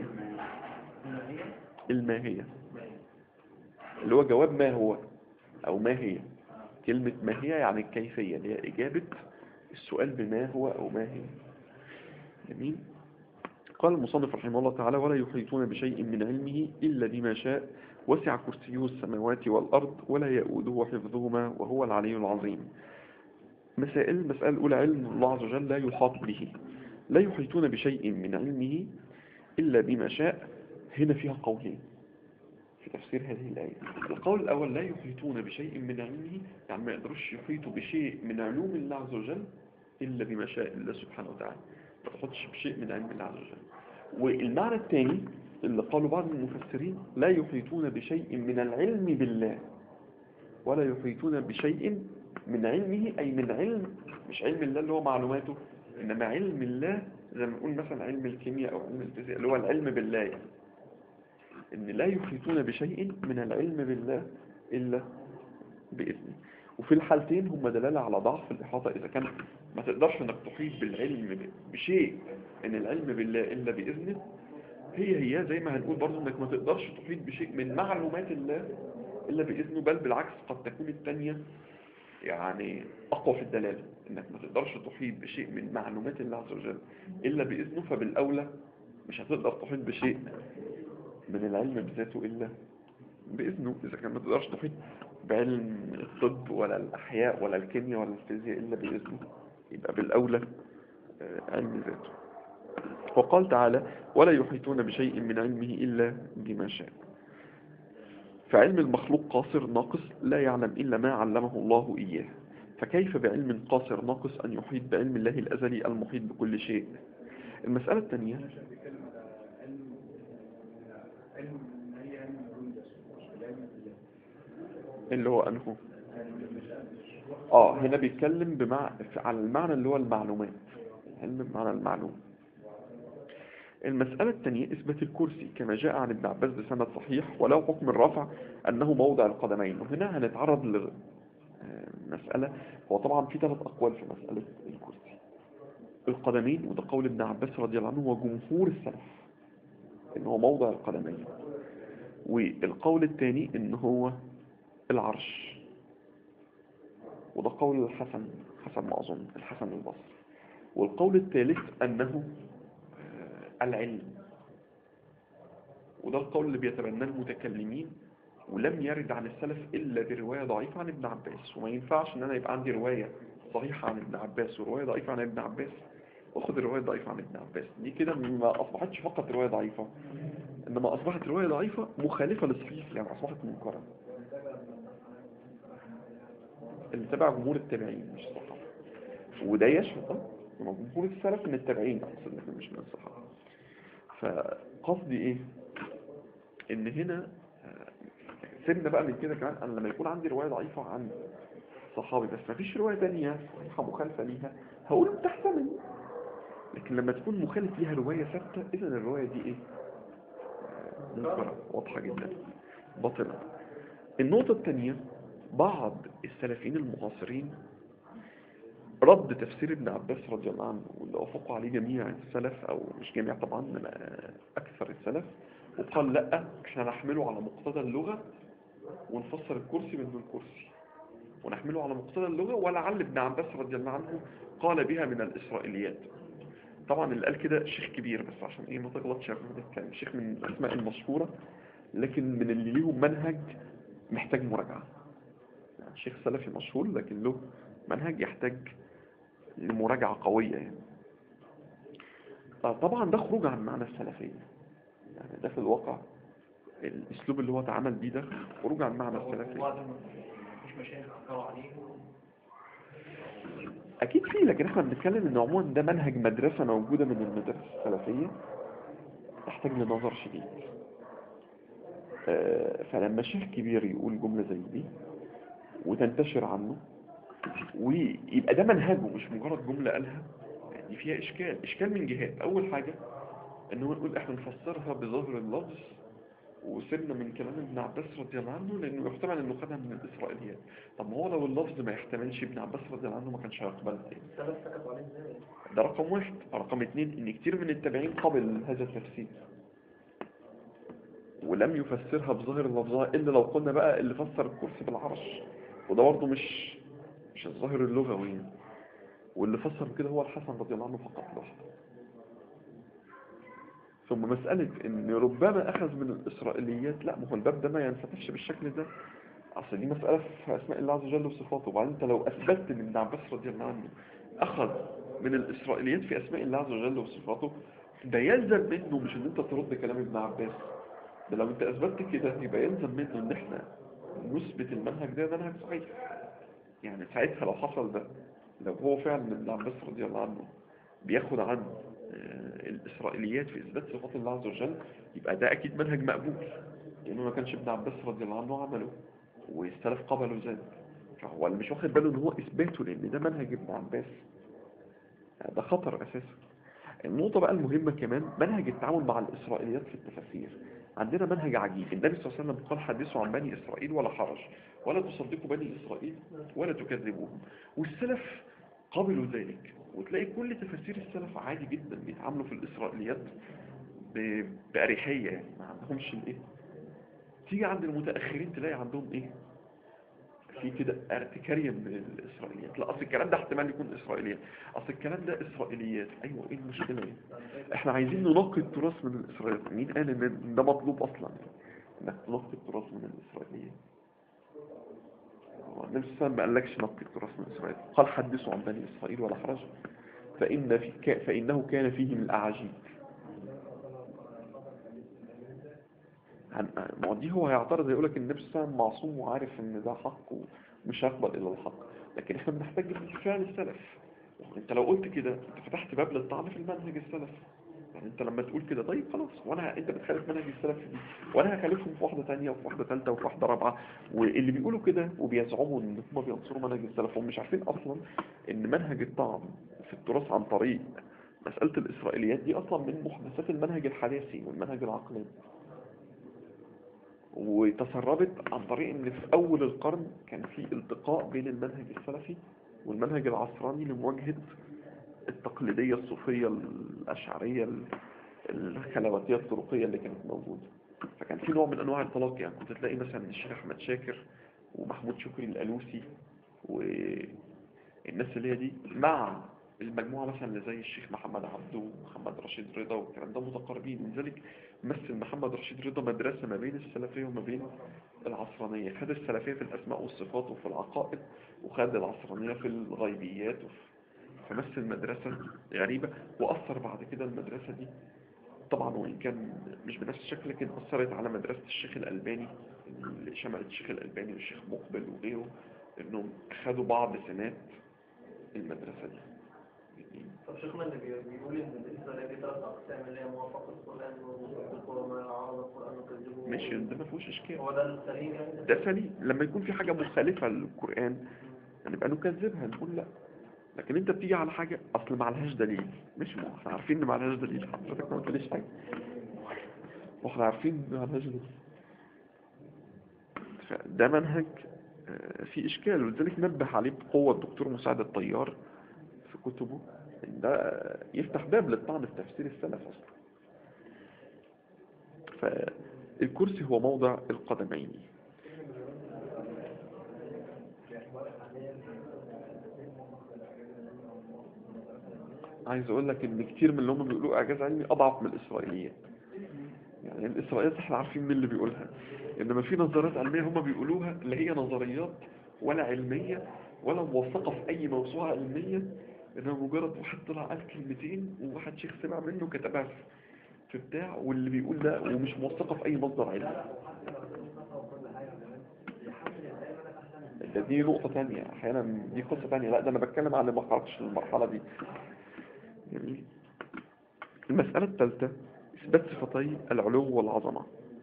الماهية اللي هو جواب ما هو أو ما هي كلمة ما هي يعني الكيفية اللي هي إجابة السؤال بما هو أو ما هي جميل قال المصنف رحمه الله تعالى ولا يحيطون بشيء من علمه إلا بما شاء وسع كرسيه السماوات والأرض ولا يؤوده حفظهما وهو العلي العظيم مسائل المسألة الأولى علم الله عز وجل لا يحاط به لا يحيطون بشيء من علمه إلا بما شاء هنا فيها قولين في تفسير هذه الآية القول الأول لا يحيطون بشيء من علمه يعني ما يقدروش يحيطوا بشيء من علوم الله عز وجل إلا بما شاء الله سبحانه وتعالى ما تحطش بشيء من علم الله عز وجل والمعنى الثاني اللي قالوا بعض المفسرين لا يحيطون بشيء من العلم بالله ولا يحيطون بشيء من علمه أي من علم مش علم الله اللي هو معلوماته إنما علم الله زي ما نقول مثلا علم الكيمياء أو علم الفيزياء اللي هو العلم بالله يعني. إن لا يحيطون بشيء من العلم بالله إلا بإذنه وفي الحالتين هم دلالة على ضعف الإحاطة إذا كان ما تقدرش إنك تحيط بالعلم ب- بشيء من العلم بالله إلا بإذنه هي هي زي ما هنقول برضو إنك ما تقدرش تحيط بشيء من معلومات الله إلا بإذنه بل بالعكس قد تكون الثانية يعني أقوى في الدلالة إنك ما تقدرش تحيط بشيء من معلومات الله عز وجل إلا بإذنه فبالأولى مش هتقدر تحيط بشيء من العلم بذاته إلا بإذنه إذا كان ما تقدرش تحيط بعلم الطب ولا الأحياء ولا الكيمياء ولا الفيزياء إلا بإذنه يبقى بالأولى آه، علم ذاته وقال تعالى ولا يحيطون بشيء من علمه إلا بما شاء فعلم المخلوق قاصر ناقص لا يعلم إلا ما علمه الله إياه فكيف بعلم قاصر ناقص أن يحيط بعلم الله الأزلي المحيط بكل شيء المسألة الثانية اللي هو أنه آه هنا بيتكلم بمع... على المعنى اللي هو المعلومات علم بمعنى المعلوم المسألة الثانية إثبات الكرسي كما جاء عن ابن عباس بسند صحيح وله حكم الرفع أنه موضع القدمين وهنا هنتعرض لمسألة هو طبعا في ثلاث أقوال في مسألة الكرسي القدمين وده قول ابن عباس رضي الله عنه وجمهور السلف إن هو موضع القدمين والقول الثاني إن هو العرش وده قول الحسن حسن ما أظن الحسن البصري والقول الثالث أنه آه، العلم وده القول اللي بيتبناه المتكلمين ولم يرد عن السلف إلا برواية ضعيفة عن ابن عباس وما ينفعش إن أنا يبقى عندي رواية صحيحة عن ابن عباس ورواية ضعيفة عن ابن عباس واخد الرواية ضعيفة عن ابن عباس دي كده ما أصبحتش فقط رواية ضعيفة إنما أصبحت رواية ضعيفة مخالفة للصحيح يعني أصبحت منكرة اللي تبع جمهور التابعين مش الصحابة وده يشهد طبعا إنه جمهور السلف من التابعين أقصد لكن مش من الصحابة فقصدي إيه إن هنا آه، سيبنا بقى من كده كمان أنا لما يكون عندي رواية ضعيفة عن صحابي بس ما فيش رواية تانية صحيحة مخالفة ليها هقول تحتمل لكن لما تكون مخالف ليها رواية ثابتة إذا الرواية دي إيه آه، منكرة واضحة جدا باطلة النقطة الثانية بعض السلفيين المعاصرين رد تفسير ابن عباس رضي الله عنه واللي وافقوا عليه جميع السلف او مش جميع طبعا إنما اكثر السلف وقال لا احنا نحمله على مقتضى اللغة ونفسر الكرسي بانه الكرسي ونحمله على مقتضى اللغة ولعل ابن عباس رضي الله عنه قال بها من الاسرائيليات طبعا اللي قال كده شيخ كبير بس عشان ايه ما تغلطش قبل ما تتكلم شيخ من الاسماء المشهورة لكن من اللي ليهم منهج محتاج مراجعة شيخ سلفي مشهور لكن له منهج يحتاج لمراجعة قوية يعني آه، طبعا ده خروج عن معنى السلفية يعني ده في الواقع الاسلوب اللي هو اتعامل بيه ده خروج عن معنى السلفية وبعد ما مفيش مشايخ أثروا عليه اكيد في لكن احنا بنتكلم ان عموما ده منهج مدرسة موجودة من المدارس السلفية تحتاج لنظر شديد آه، فلما شيخ كبير يقول جملة زي دي وتنتشر عنه ويبقى ده منهجه مش مجرد جملة قالها دي فيها اشكال اشكال من جهات اول حاجة ان هو نقول احنا نفسرها بظاهر اللفظ وسيبنا من كلام ابن عباس رضي الله عنه لانه يحتمل انه خدها من الاسرائيليات طب ما هو لو اللفظ ما يحتملش ابن عباس رضي الله عنه ما كانش هيقبلها يعني. السلف سكتوا عليه ازاي؟ ده رقم واحد رقم اتنين ان كتير من التابعين قبل هذا التفسير ولم يفسرها بظاهر لفظها الا لو قلنا بقى اللي فسر الكرسي بالعرش وده برضه مش مش الظاهر اللغوي يعني. واللي فسر كده هو الحسن رضي الله عنه فقط لوحده ثم مسألة ان ربما اخذ من الاسرائيليات لا ما هو الباب ده ما ينفتحش بالشكل ده اصل دي مسألة في اسماء الله عز وجل وصفاته وبعدين انت لو اثبتت ان ابن عباس رضي الله عنه اخذ من الاسرائيليات في اسماء الله عز وجل وصفاته ده يلزم منه مش ان انت ترد كلام ابن عباس ده لو انت اثبتت كده يبقى يلزم منه ان احنا نثبت المنهج ده منهج صحيح يعني ساعتها لو حصل ده لو هو فعلا ابن عباس رضي الله عنه بياخد عن آه، الإسرائيليات في إثبات صفات الله عز وجل يبقى ده أكيد منهج مقبول لأنه ما كانش ابن عباس رضي الله عنه عمله والسلف قبلوا ذلك فهو اللي مش واخد باله إن هو إثباته لأن ده منهج ابن عباس ده خطر أساسا النقطة بقى المهمة كمان منهج التعامل مع الإسرائيليات في التفاسير عندنا منهج عجيب النبي صلى الله عليه وسلم قال حدثوا عن بني إسرائيل ولا حرج ولا تصدقوا بني إسرائيل ولا تكذبوهم والسلف قبلوا ذلك وتلاقي كل تفاسير السلف عادي جدا بيتعاملوا في الإسرائيليات ب- بأريحية يعني ما عندهمش الإيه تيجي عند المتأخرين تلاقي عندهم إيه في كده ارتكارية من الإسرائيليات لا أصل الكلام ده احتمال يكون إسرائيليات أصل الكلام ده إسرائيليات أيوة إيه المشكلة إيه إحنا عايزين ننقي التراث من الإسرائيليات مين قال إن ده مطلوب أصلا يعني إنك تنقي التراث من الإسرائيليات هو النبي صلى الله عليه وسلم ما قالكش نقي التراث من إسرائيل قال حدثوا عن بني إسرائيل ولا حرج فإن في ك... فإنه كان فيهم الأعاجيب عن... ما هو دي هو هيعترض يقول لك النبي صلى الله عليه وسلم معصوم وعارف ان ده حق ومش هيقبل الا الحق لكن احنا بنحتاج فعل السلف انت لو قلت كده انت فتحت باب للطعن في المنهج السلف يعني انت لما تقول كده طيب خلاص وانا انت بتخالف منهج السلف دي وانا هخالفهم في واحده ثانيه وفي واحده ثالثه وفي واحده رابعه واللي بيقولوا كده وبيزعموا ان هم بينصروا منهج السلف هم مش عارفين اصلا ان منهج الطعن في التراث عن طريق مساله الاسرائيليات دي اصلا من محدثات المنهج الحداثي والمنهج العقلاني وتسربت عن طريق ان في اول القرن كان في التقاء بين المنهج السلفي والمنهج العصراني لمواجهة التقليدية الصوفية الأشعرية ال- الخلواتية الطرقية اللي كانت موجودة فكان في نوع من أنواع التلاقي يعني كنت تلاقي مثلا الشيخ أحمد شاكر ومحمود شكري الألوسي والناس اللي هي دي مع المجموعة مثلا اللي زي الشيخ محمد عبده ومحمد رشيد رضا والكلام ده متقاربين لذلك مثل محمد رشيد رضا مدرسة ما بين السلفية وما بين العصرانية خد السلفية في الأسماء والصفات وفي العقائد وخد العصرانية في الغيبيات وفي فمثل مدرسة غريبة وأثر بعد كده المدرسة دي طبعا وإن كان مش بنفس الشكل لكن أثرت على مدرسة الشيخ الألباني اللي شملت الشيخ الألباني والشيخ مقبل وغيره إنهم خدوا بعض سمات المدرسة دي طب شيخنا اللي بي- بيقول ان الاسرائيليه دي ثلاث اقسام اللي هي موافقه القران ومصدق وما عارض القران وكذبه ماشي ده ما فيهوش إشكال هو ده السليم يعني ده سليم لما يكون في حاجة مخالفة للقرآن نبقى نكذبها نقول لا لكن انت بتيجي على حاجة اصل ما عليهاش دليل مش ما احنا عارفين ان ما عليهاش دليل حضرتك ما قلتليش حاجة واحنا عارفين ان ما عليهاش دليل فده منهج آه، فيه اشكال ولذلك نبه عليه بقوة الدكتور مساعد الطيار في كتبه إن ده يفتح باب للطعن في تفسير السلف اصلا فالكرسي هو موضع القدمين عايز اقول لك ان كتير من اللي هم بيقولوا اعجاز علمي اضعف من الاسرائيليات يعني الاسرائيليات احنا عارفين مين اللي بيقولها انما في نظريات علميه هم بيقولوها اللي هي نظريات ولا علمية ولا موثقة في أي موسوعة علمية إنها مجرد واحد طلع قال كلمتين وواحد شيخ سمع منه كتبها في- في بتاع واللي بيقول ده ومش موثقة في أي مصدر علمي ده دي نقطة تانية أحيانا دي قصة تانية لا ده أنا بتكلم عن اللي ما خرجش المرحلة دي جميل المسألة الثالثة إثبات صفتي العلو والعظمة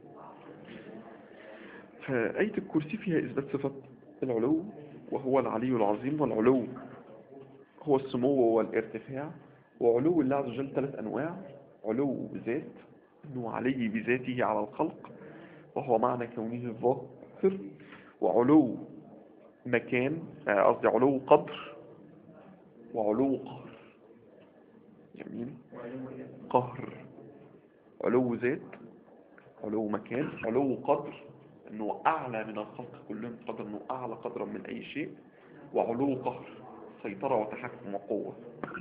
فآية الكرسي فيها إثبات صفة العلو وهو العلي العظيم والعلو هو السمو والارتفاع وعلو الله عز وجل ثلاث أنواع علو ذات أنه علي بذاته على الخلق وهو معنى كونه الظاهر وعلو مكان آه، قصدي علو قدر وعلو قهر جميل قهر علو ذات علو مكان علو قدر انه اعلى من الخلق كلهم قدر انه اعلى قدرا من اي شيء وعلو قهر سيطرة وتحكم وقوة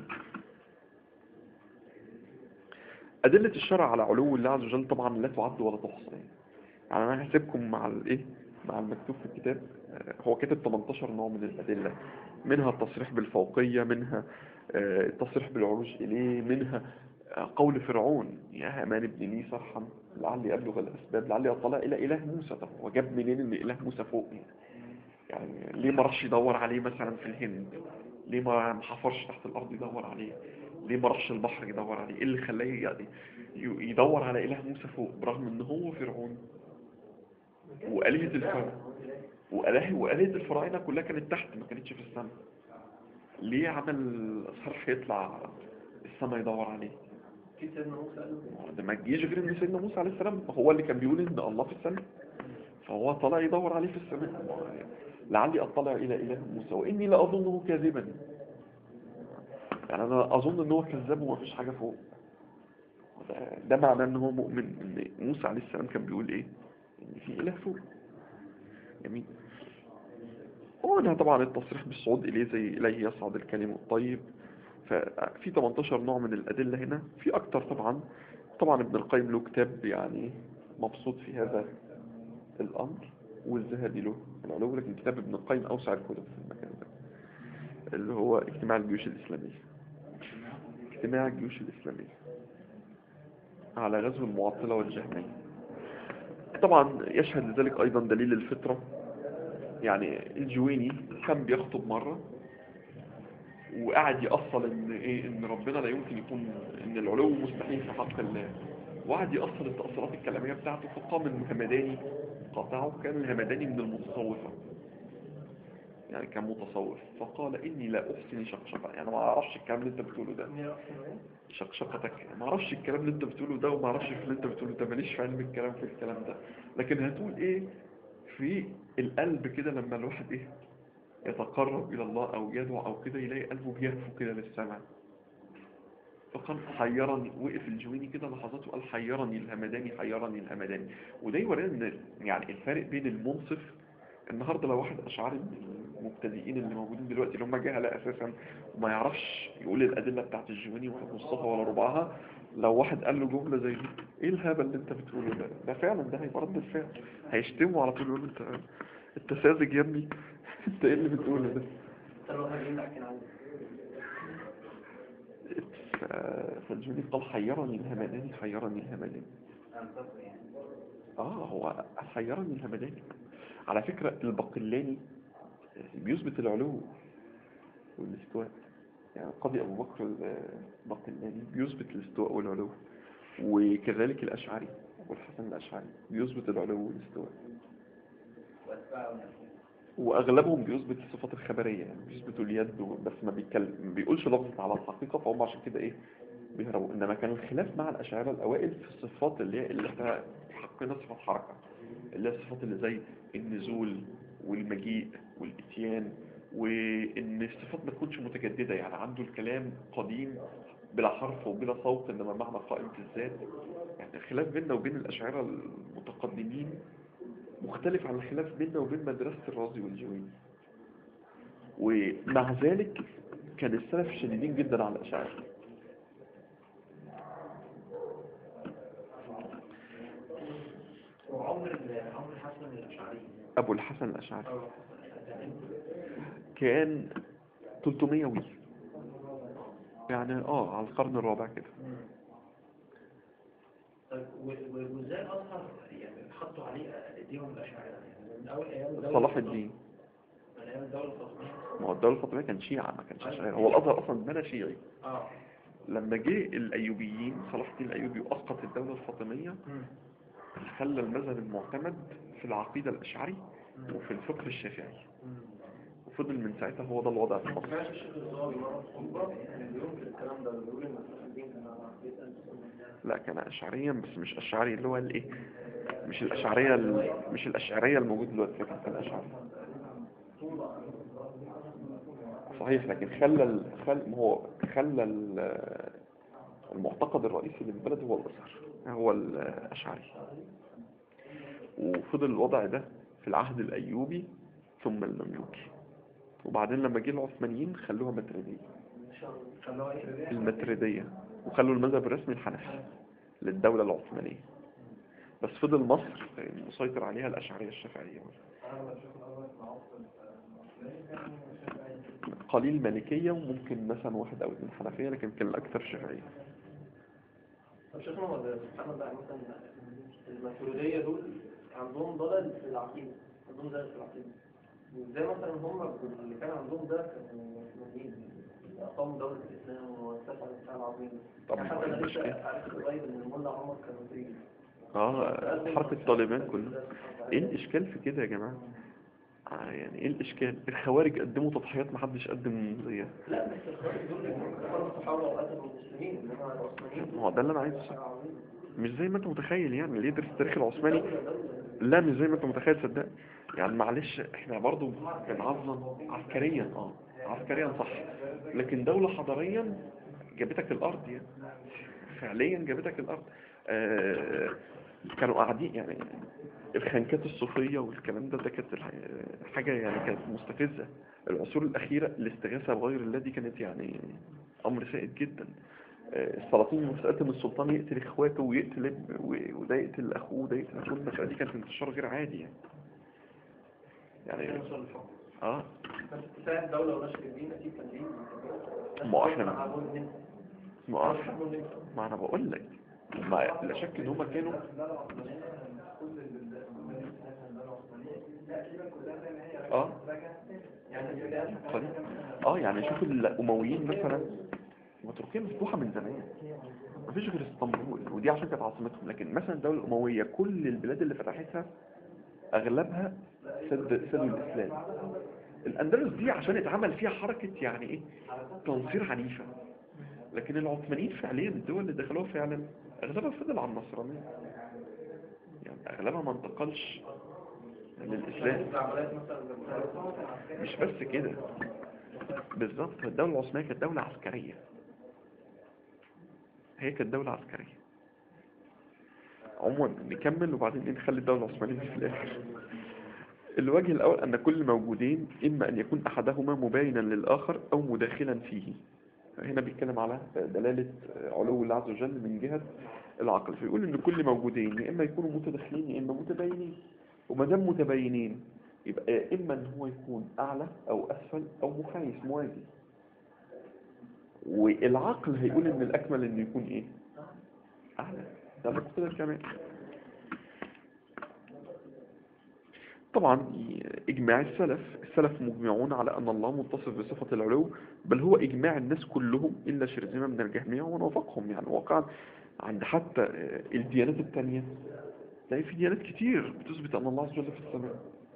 أدلة الشرع على علو الله عز وجل طبعا لا تعد ولا تحصى يعني يعني أنا هسيبكم مع الإيه مع المكتوب في الكتاب آه، هو كاتب 18 نوع من الأدلة منها التصريح بالفوقية منها آه، التصريح بالعروج إليه منها آه، قول فرعون يا هامان ابن لي صرحا لعلي أبلغ الأسباب لعلي أطلع إلى إله موسى طب هو جاب منين إن إله موسى فوق يعني يعني ليه ما راحش يدور عليه مثلا في الهند ليه ما ما حفرش تحت الأرض يدور عليه ليه ما راحش البحر يدور عليه ايه اللي خلاه يعني ي- يدور على إله موسى فوق برغم ان هو فرعون وآلهة الفرع وآله وآلهة الفراعنة كلها كانت تحت ما كانتش في السماء ليه عمل صرح يطلع السماء يدور عليه في سيدنا موسى قال له ده ما تجيش غير ان سيدنا موسى عليه السلام هو اللي كان بيقول ان الله في السماء فهو طلع يدور عليه في السماء لعلي اطلع الى اله موسى واني لاظنه كاذبا يعني انا اظن ان هو كذاب وما فيش حاجه فوق ده- ده معناه ان هو مؤمن ان موسى عليه السلام كان بيقول ايه ان في اله فوق جميل ومنها طبعا التصريح بالصعود اليه زي اليه يصعد الكلم الطيب ففي 18 نوع من الأدلة هنا في أكتر طبعا طبعا ابن القيم له كتاب يعني مبسوط في هذا الأمر والذهبي له العلو لكن كتاب ابن القيم أوسع الكتب في المكان ده اللي هو اجتماع الجيوش الإسلامية اجتماع الجيوش الإسلامية على غزو المعطلة والجهمية طبعا يشهد لذلك أيضا دليل الفطرة يعني الجويني كان بيخطب مرة وقعد يأصل ان ايه ان ربنا لا يمكن يكون ان العلو مستحيل في حق الله وقعد يأصل التأصيلات الكلامية بتاعته فقام الهمداني قاطعه كان الهمداني من المتصوفة يعني كان متصوف فقال اني لا احسن شقشقة يعني ما اعرفش الكلام اللي انت بتقوله ده إني أحسن إيه؟ شقشقتك ما اعرفش الكلام اللي انت بتقوله ده وما اعرفش في اللي انت بتقوله ده ماليش في علم الكلام في الكلام ده لكن هتقول ايه في القلب كده لما الواحد ايه يتقرب الى الله او يدعو او كده يلاقي قلبه بيهفو كده للسماء فقال حيرني وقف الجويني كده لحظات وقال حيرني الهمداني حيرني الهمداني وده يورينا ان يعني الفرق بين المنصف النهارده لو واحد اشعري من المبتدئين اللي موجودين دلوقتي اللي هم جهله اساسا وما يعرفش يقول الادله بتاعت الجويني ولا نصها ولا ربعها لو واحد قال له جمله زي دي ايه الهبل اللي انت بتقوله ده ده فعلا ده هيبقى رد الفعل هيشتمه على طول يقول له انت انت ساذج يا ابني انت ايه اللي بتقوله ده قال له هاجي لكن عندي ف- فالجوني قال حيرني الهمداني حيرني الهمداني اه هو حيرني الهمداني على فكرة البقلاني بيثبت العلو والاستواء يعني القاضي أبو بكر البقلاني بيثبت الاستواء والعلو وكذلك الأشعري أبو الحسن الأشعري بيثبت العلو والاستواء واغلبهم بيثبت الصفات الخبريه يعني بيثبتوا اليد و- بس ما بيتكلم ما بيقولش لفظة على الحقيقه فهم عشان كده ايه بيهربوا انما كان الخلاف مع الاشاعره الاوائل في الصفات اللي هي اللي احنا في حقنا صفات حركه اللي هي الصفات اللي زي النزول والمجيء والاتيان وان الصفات ما تكونش متجدده يعني عنده الكلام قديم بلا حرف وبلا صوت انما معنى قائم في الذات يعني الخلاف بيننا وبين الاشاعره المتقدمين مختلف عن الخلاف بيننا وبين مدرسة الرازي والجويني ومع ذلك كان السلف شديدين جدا على الأشاعرة وعمر ال- عمر الحسن الأشعري أبو الحسن الأشعري أو الحسن الأشعري كان 300 وي يعني اه على القرن الرابع كده طيب و- و- وازاي الازهر يعني حطوا عليه ايديهم الاشاعره يعني من اول ايام الدولة صلاح الفاطمية- الدين من ايام الدوله الفاطميه ما هو الدولة الفاطمية كان شيعة ما كانش أشاعرة هو الأزهر أصلا اتبنى شيعي اه لما جه الأيوبيين صلاح الدين الأيوبي وأسقط الدولة الفاطمية خلى المذهب المعتمد في العقيدة الأشعري وفي الفقه الشافعي وفضل من ساعتها هو ده الوضع في مصر سمعت الشيخ الزهري مره في خطبه يعني بينكر الكلام ده بيقول ان صلاح الدين كان على عقيده اهل السنه لا كان أشعريا بس مش أشعري اللي هو الإيه مش الأشعرية ال- مش الأشعرية الموجود دلوقتي لكن كان أشعري صحيح لكن خلى ال- خل ما هو خلى ال- المعتقد الرئيسي للبلد هو الأزهر هو الأشعري وفضل الوضع ده في العهد الأيوبي ثم المملوكي وبعدين لما جه العثمانيين خلوها متردية خلوها ايه؟ المتردية وخلوا المذهب الرسمي الحنفي للدولة العثمانية بس فضل مصر مسيطر عليها الأشعرية الشافعية قليل مالكية وممكن مثلا واحد أو اثنين حنفية لكن كان الأكثر شافعية طب شوف هو ده سبحان الله يعني مثلا الماتريدية دول عندهم ضلال في العقيدة عندهم ضلال في العقيدة زي مثلا هم اللي كان عندهم ده كانوا مسلمين أقاموا دولة الإسلام ووسعوا الإسلام العظيم طبعا حتى أنا مش لسه كده. عرفت قريب إن الملا عمر كان مصري اه حركة طالبان كلها ايه الإشكال في كده يا جماعة آه يعني ايه الإشكال الخوارج قدموا تضحيات محدش قدم زيها لا بس الخوارج دول اللي كفروا الصحابة وقتلوا المسلمين إنما العثمانيين ما هو ده اللي أنا عايز أسأله. مش زي ما انت متخيل يعني اللي يدرس التاريخ العثماني دولة دولة لا مش زي ما انت متخيل صدق يعني معلش احنا برضو بنعظم عسكريا اه عسكريا صح لكن دولة حضاريا جابتك الارض يعني فعليا جابتك الارض آه كانوا قاعدين يعني الخنكات الصوفية والكلام ده ده كانت الح- حاجة يعني كانت مستفزة العصور الأخيرة الاستغاثة بغير الله دي كانت يعني أمر سائد جدا آه، السلاطين مسألة من السلطان يقتل إخواته ويقتل ابن- و- وده يقتل أخوه وده يقتل أخوه المسألة دي كانت انتشار غير عادي يعني يعني اه بس ساعة دولة ونشر الدين أكيد كان ليه ما هو احنا معلوم منه. ما هو احنا ما انا بقول لك ما لا شك ان هم كانوا اه طيب. اه يعني شوف الامويين مثلا ما تركيا مفتوحه من زمان مفيش غير اسطنبول ودي عشان كانت عاصمتهم لكن مثلا الدوله الامويه كل البلاد اللي فتحتها اغلبها سد سدوا الاسلام الاندلس دي عشان اتعمل فيها حركه يعني ايه تنصير عنيفه لكن العثمانيين فعليا الدول اللي دخلوها فعلا اغلبها فضل على النصرانيه يعني اغلبها ما انتقلش للاسلام العمليات مثلا مش بس كده بالظبط الدولة العثمانية كانت دولة عسكرية هي كانت دولة عسكرية عموما نكمل وبعدين إيه نخلي الدولة العثمانية دي في الآخر الوجه الأول أن كل موجودين إما أن يكون أحدهما مباينا للآخر أو مداخلا فيه هنا بيتكلم على دلالة علو الله عز وجل من جهة العقل فيقول إن كل موجودين يا إما يكونوا متداخلين يا إما متباينين وما دام متباينين يبقى يا إما إن هو يكون أعلى أو أسفل أو محايز موازي والعقل هيقول إن الأكمل إنه يكون إيه؟ أعلى ده مقتضى الكمال طبعا إجماع السلف السلف مجمعون على أن الله متصف بصفة العلو بل هو إجماع الناس كلهم إلا شرذمة من الجهمية ومن وافقهم يعني واقعا عند حتى الديانات التانية تلاقي في ديانات كتير بتثبت أن الله عز وجل في السماء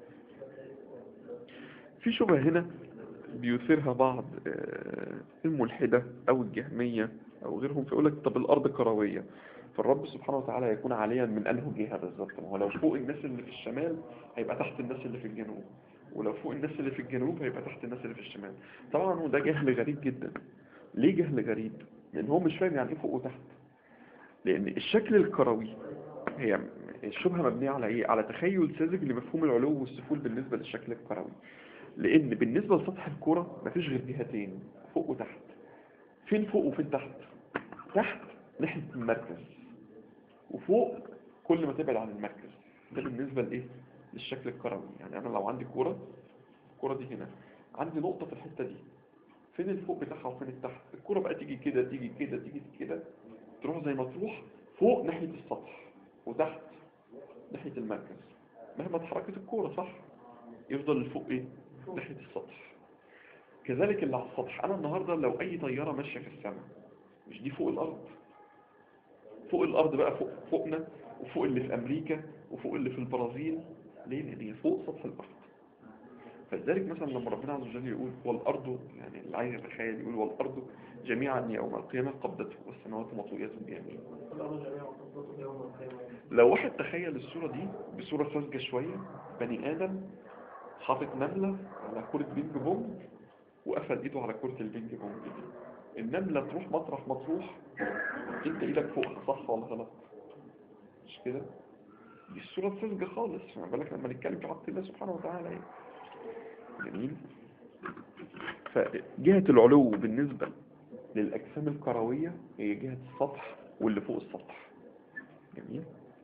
في شبهة هنا بيثيرها بعض آه، الملحدة أو الجهمية أو غيرهم فيقول لك طب الأرض كروية فالرب سبحانه وتعالى يكون عاليا من أنه جهة بالظبط ما هو لو فوق الناس اللي في الشمال هيبقى تحت الناس اللي في الجنوب ولو فوق الناس اللي في الجنوب هيبقى تحت الناس اللي في الشمال طبعا وده جهل غريب جدا ليه جهل غريب؟ لأن هو مش فاهم يعني ايه فوق وتحت لأن الشكل الكروي هي الشبهة مبنية على ايه؟ على تخيل ساذج لمفهوم العلو والسفول بالنسبة للشكل الكروي لأن بالنسبة لسطح الكرة مفيش غير جهتين فوق وتحت فين فوق وفين تحت؟ تحت ناحية المركز وفوق كل ما تبعد عن المركز ده بالنسبة لإيه؟ للشكل الكروي يعني أنا لو عندي كرة الكرة دي هنا عندي نقطة في الحتة دي فين الفوق بتاعها وفين التحت الكرة بقى تيجي كده تيجي كده تيجي كده تروح زي ما تروح فوق ناحية السطح وتحت ناحية المركز مهما اتحركت الكرة صح يفضل الفوق ايه ناحية السطح كذلك اللي على السطح انا النهاردة لو اي طيارة ماشية في السماء مش دي فوق الارض فوق الارض بقى فوق فوقنا وفوق اللي في امريكا وفوق اللي في البرازيل ليه لان هي فوق سطح الارض فلذلك مثلا لما ربنا عز وجل يقول والارض يعني اللي عايز يتخيل يقول والارض جميعا يوم القيامه قبضته والسماوات مطويات بيمينه الأرض جميعا قبضته يوم القيامة لو واحد تخيل الصورة دي بصورة ساذجة شوية بني آدم حاطط نملة على كرة بينج بونج وقفل ايده على كرة البينج بونج دي النملة تروح مطرح ما تروح انت ايدك فوقها صح ولا غلط مش كده دي الصورة ساذجة خالص ما بالك لما نتكلم في حق الله سبحانه وتعالى يعني. جميل فجهة العلو بالنسبة للأجسام الكروية هي جهة السطح واللي فوق السطح جميل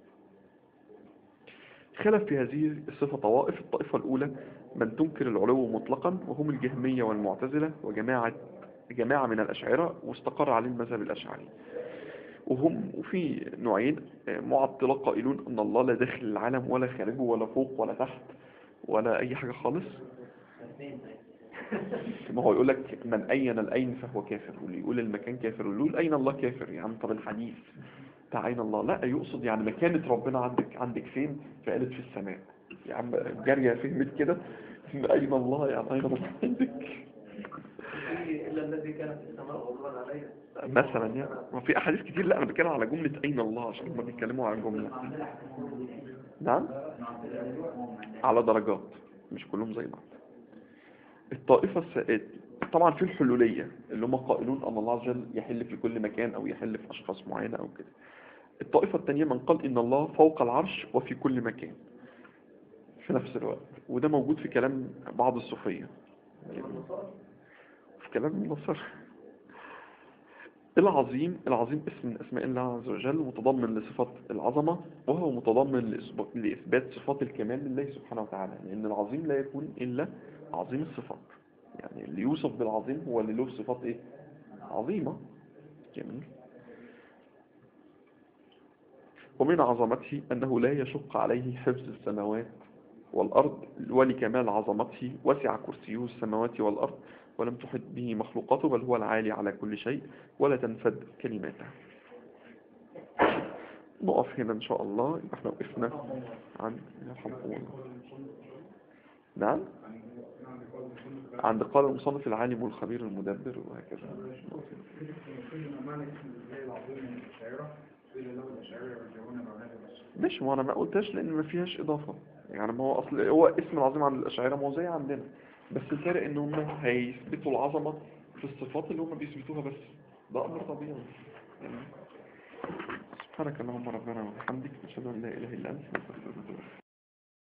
خلف في هذه الصفة طوائف الطائفة الأولى من تنكر العلو مطلقا وهم الجهمية والمعتزلة وجماعة جماعة من الأشاعرة واستقر عليه المذهب الأشعري وهم وفي نوعين آه، معطلة قائلون أن الله لا داخل العالم ولا خارجه ولا فوق ولا تحت ولا أي حاجة خالص ما هو يقول لك من أين الأين فهو كافر واللي يقول المكان كافر واللي يقول أين الله كافر يا عم طب الحديث بتاع أين الله لا يقصد يعني مكانة ربنا عندك عندك فين فقالت في السماء يا عم جارية فهمت كده إن أين الله يعني أين الله عندك إلا الذي كان في السماء غضبان عليه مثلا يعني ما في أحاديث كتير لا أنا بتكلم على جملة أين الله عشان هم بيتكلموا عن جملة نعم على درجات مش كلهم زي بعض الطائفة الس... طبعا في الحلولية اللي هم قائلون أن الله عز وجل يحل في كل مكان أو يحل في أشخاص معينة أو كده الطائفة الثانية من قال إن الله فوق العرش وفي كل مكان في نفس الوقت وده موجود في كلام بعض الصوفية في كلام النصر العظيم العظيم اسم من أسماء الله عز وجل متضمن لصفة العظمة وهو متضمن لإثب- لإثبات صفات الكمال لله سبحانه وتعالى لأن العظيم لا يكون إلا عظيم الصفات يعني اللي يوصف بالعظيم هو اللي له صفات إيه عظيمة جميل ومن عظمته أنه لا يشق عليه حفظ السماوات والأرض ولكمال عظمته وسع كرسيه السماوات والأرض ولم تحط به مخلوقاته بل هو العالي على كل شيء ولا تنفد كلماته نقف هنا إن شاء الله يبقى احنا وقفنا عن يرحمكم الله نعم عند قال المصنف العالم والخبير المدبر وهكذا معنى اسم الله العظيم من الشاعرة إلا لو الأشاعرة يرجعون بعد هذا الشيء مش ما انا ما قلتش لان ما فيهاش اضافه يعني ما هو اصل هو اسم العظيم عند الاشاعره ما هو زي عندنا بس الفرق ان هم هيثبتوا العظمه في الصفات اللي هم بيثبتوها بس ده امر طبيعي يعني سبحانك اللهم ربنا وبحمدك نشهد ان لا اله الا انت نستغفرك ونتوب إليك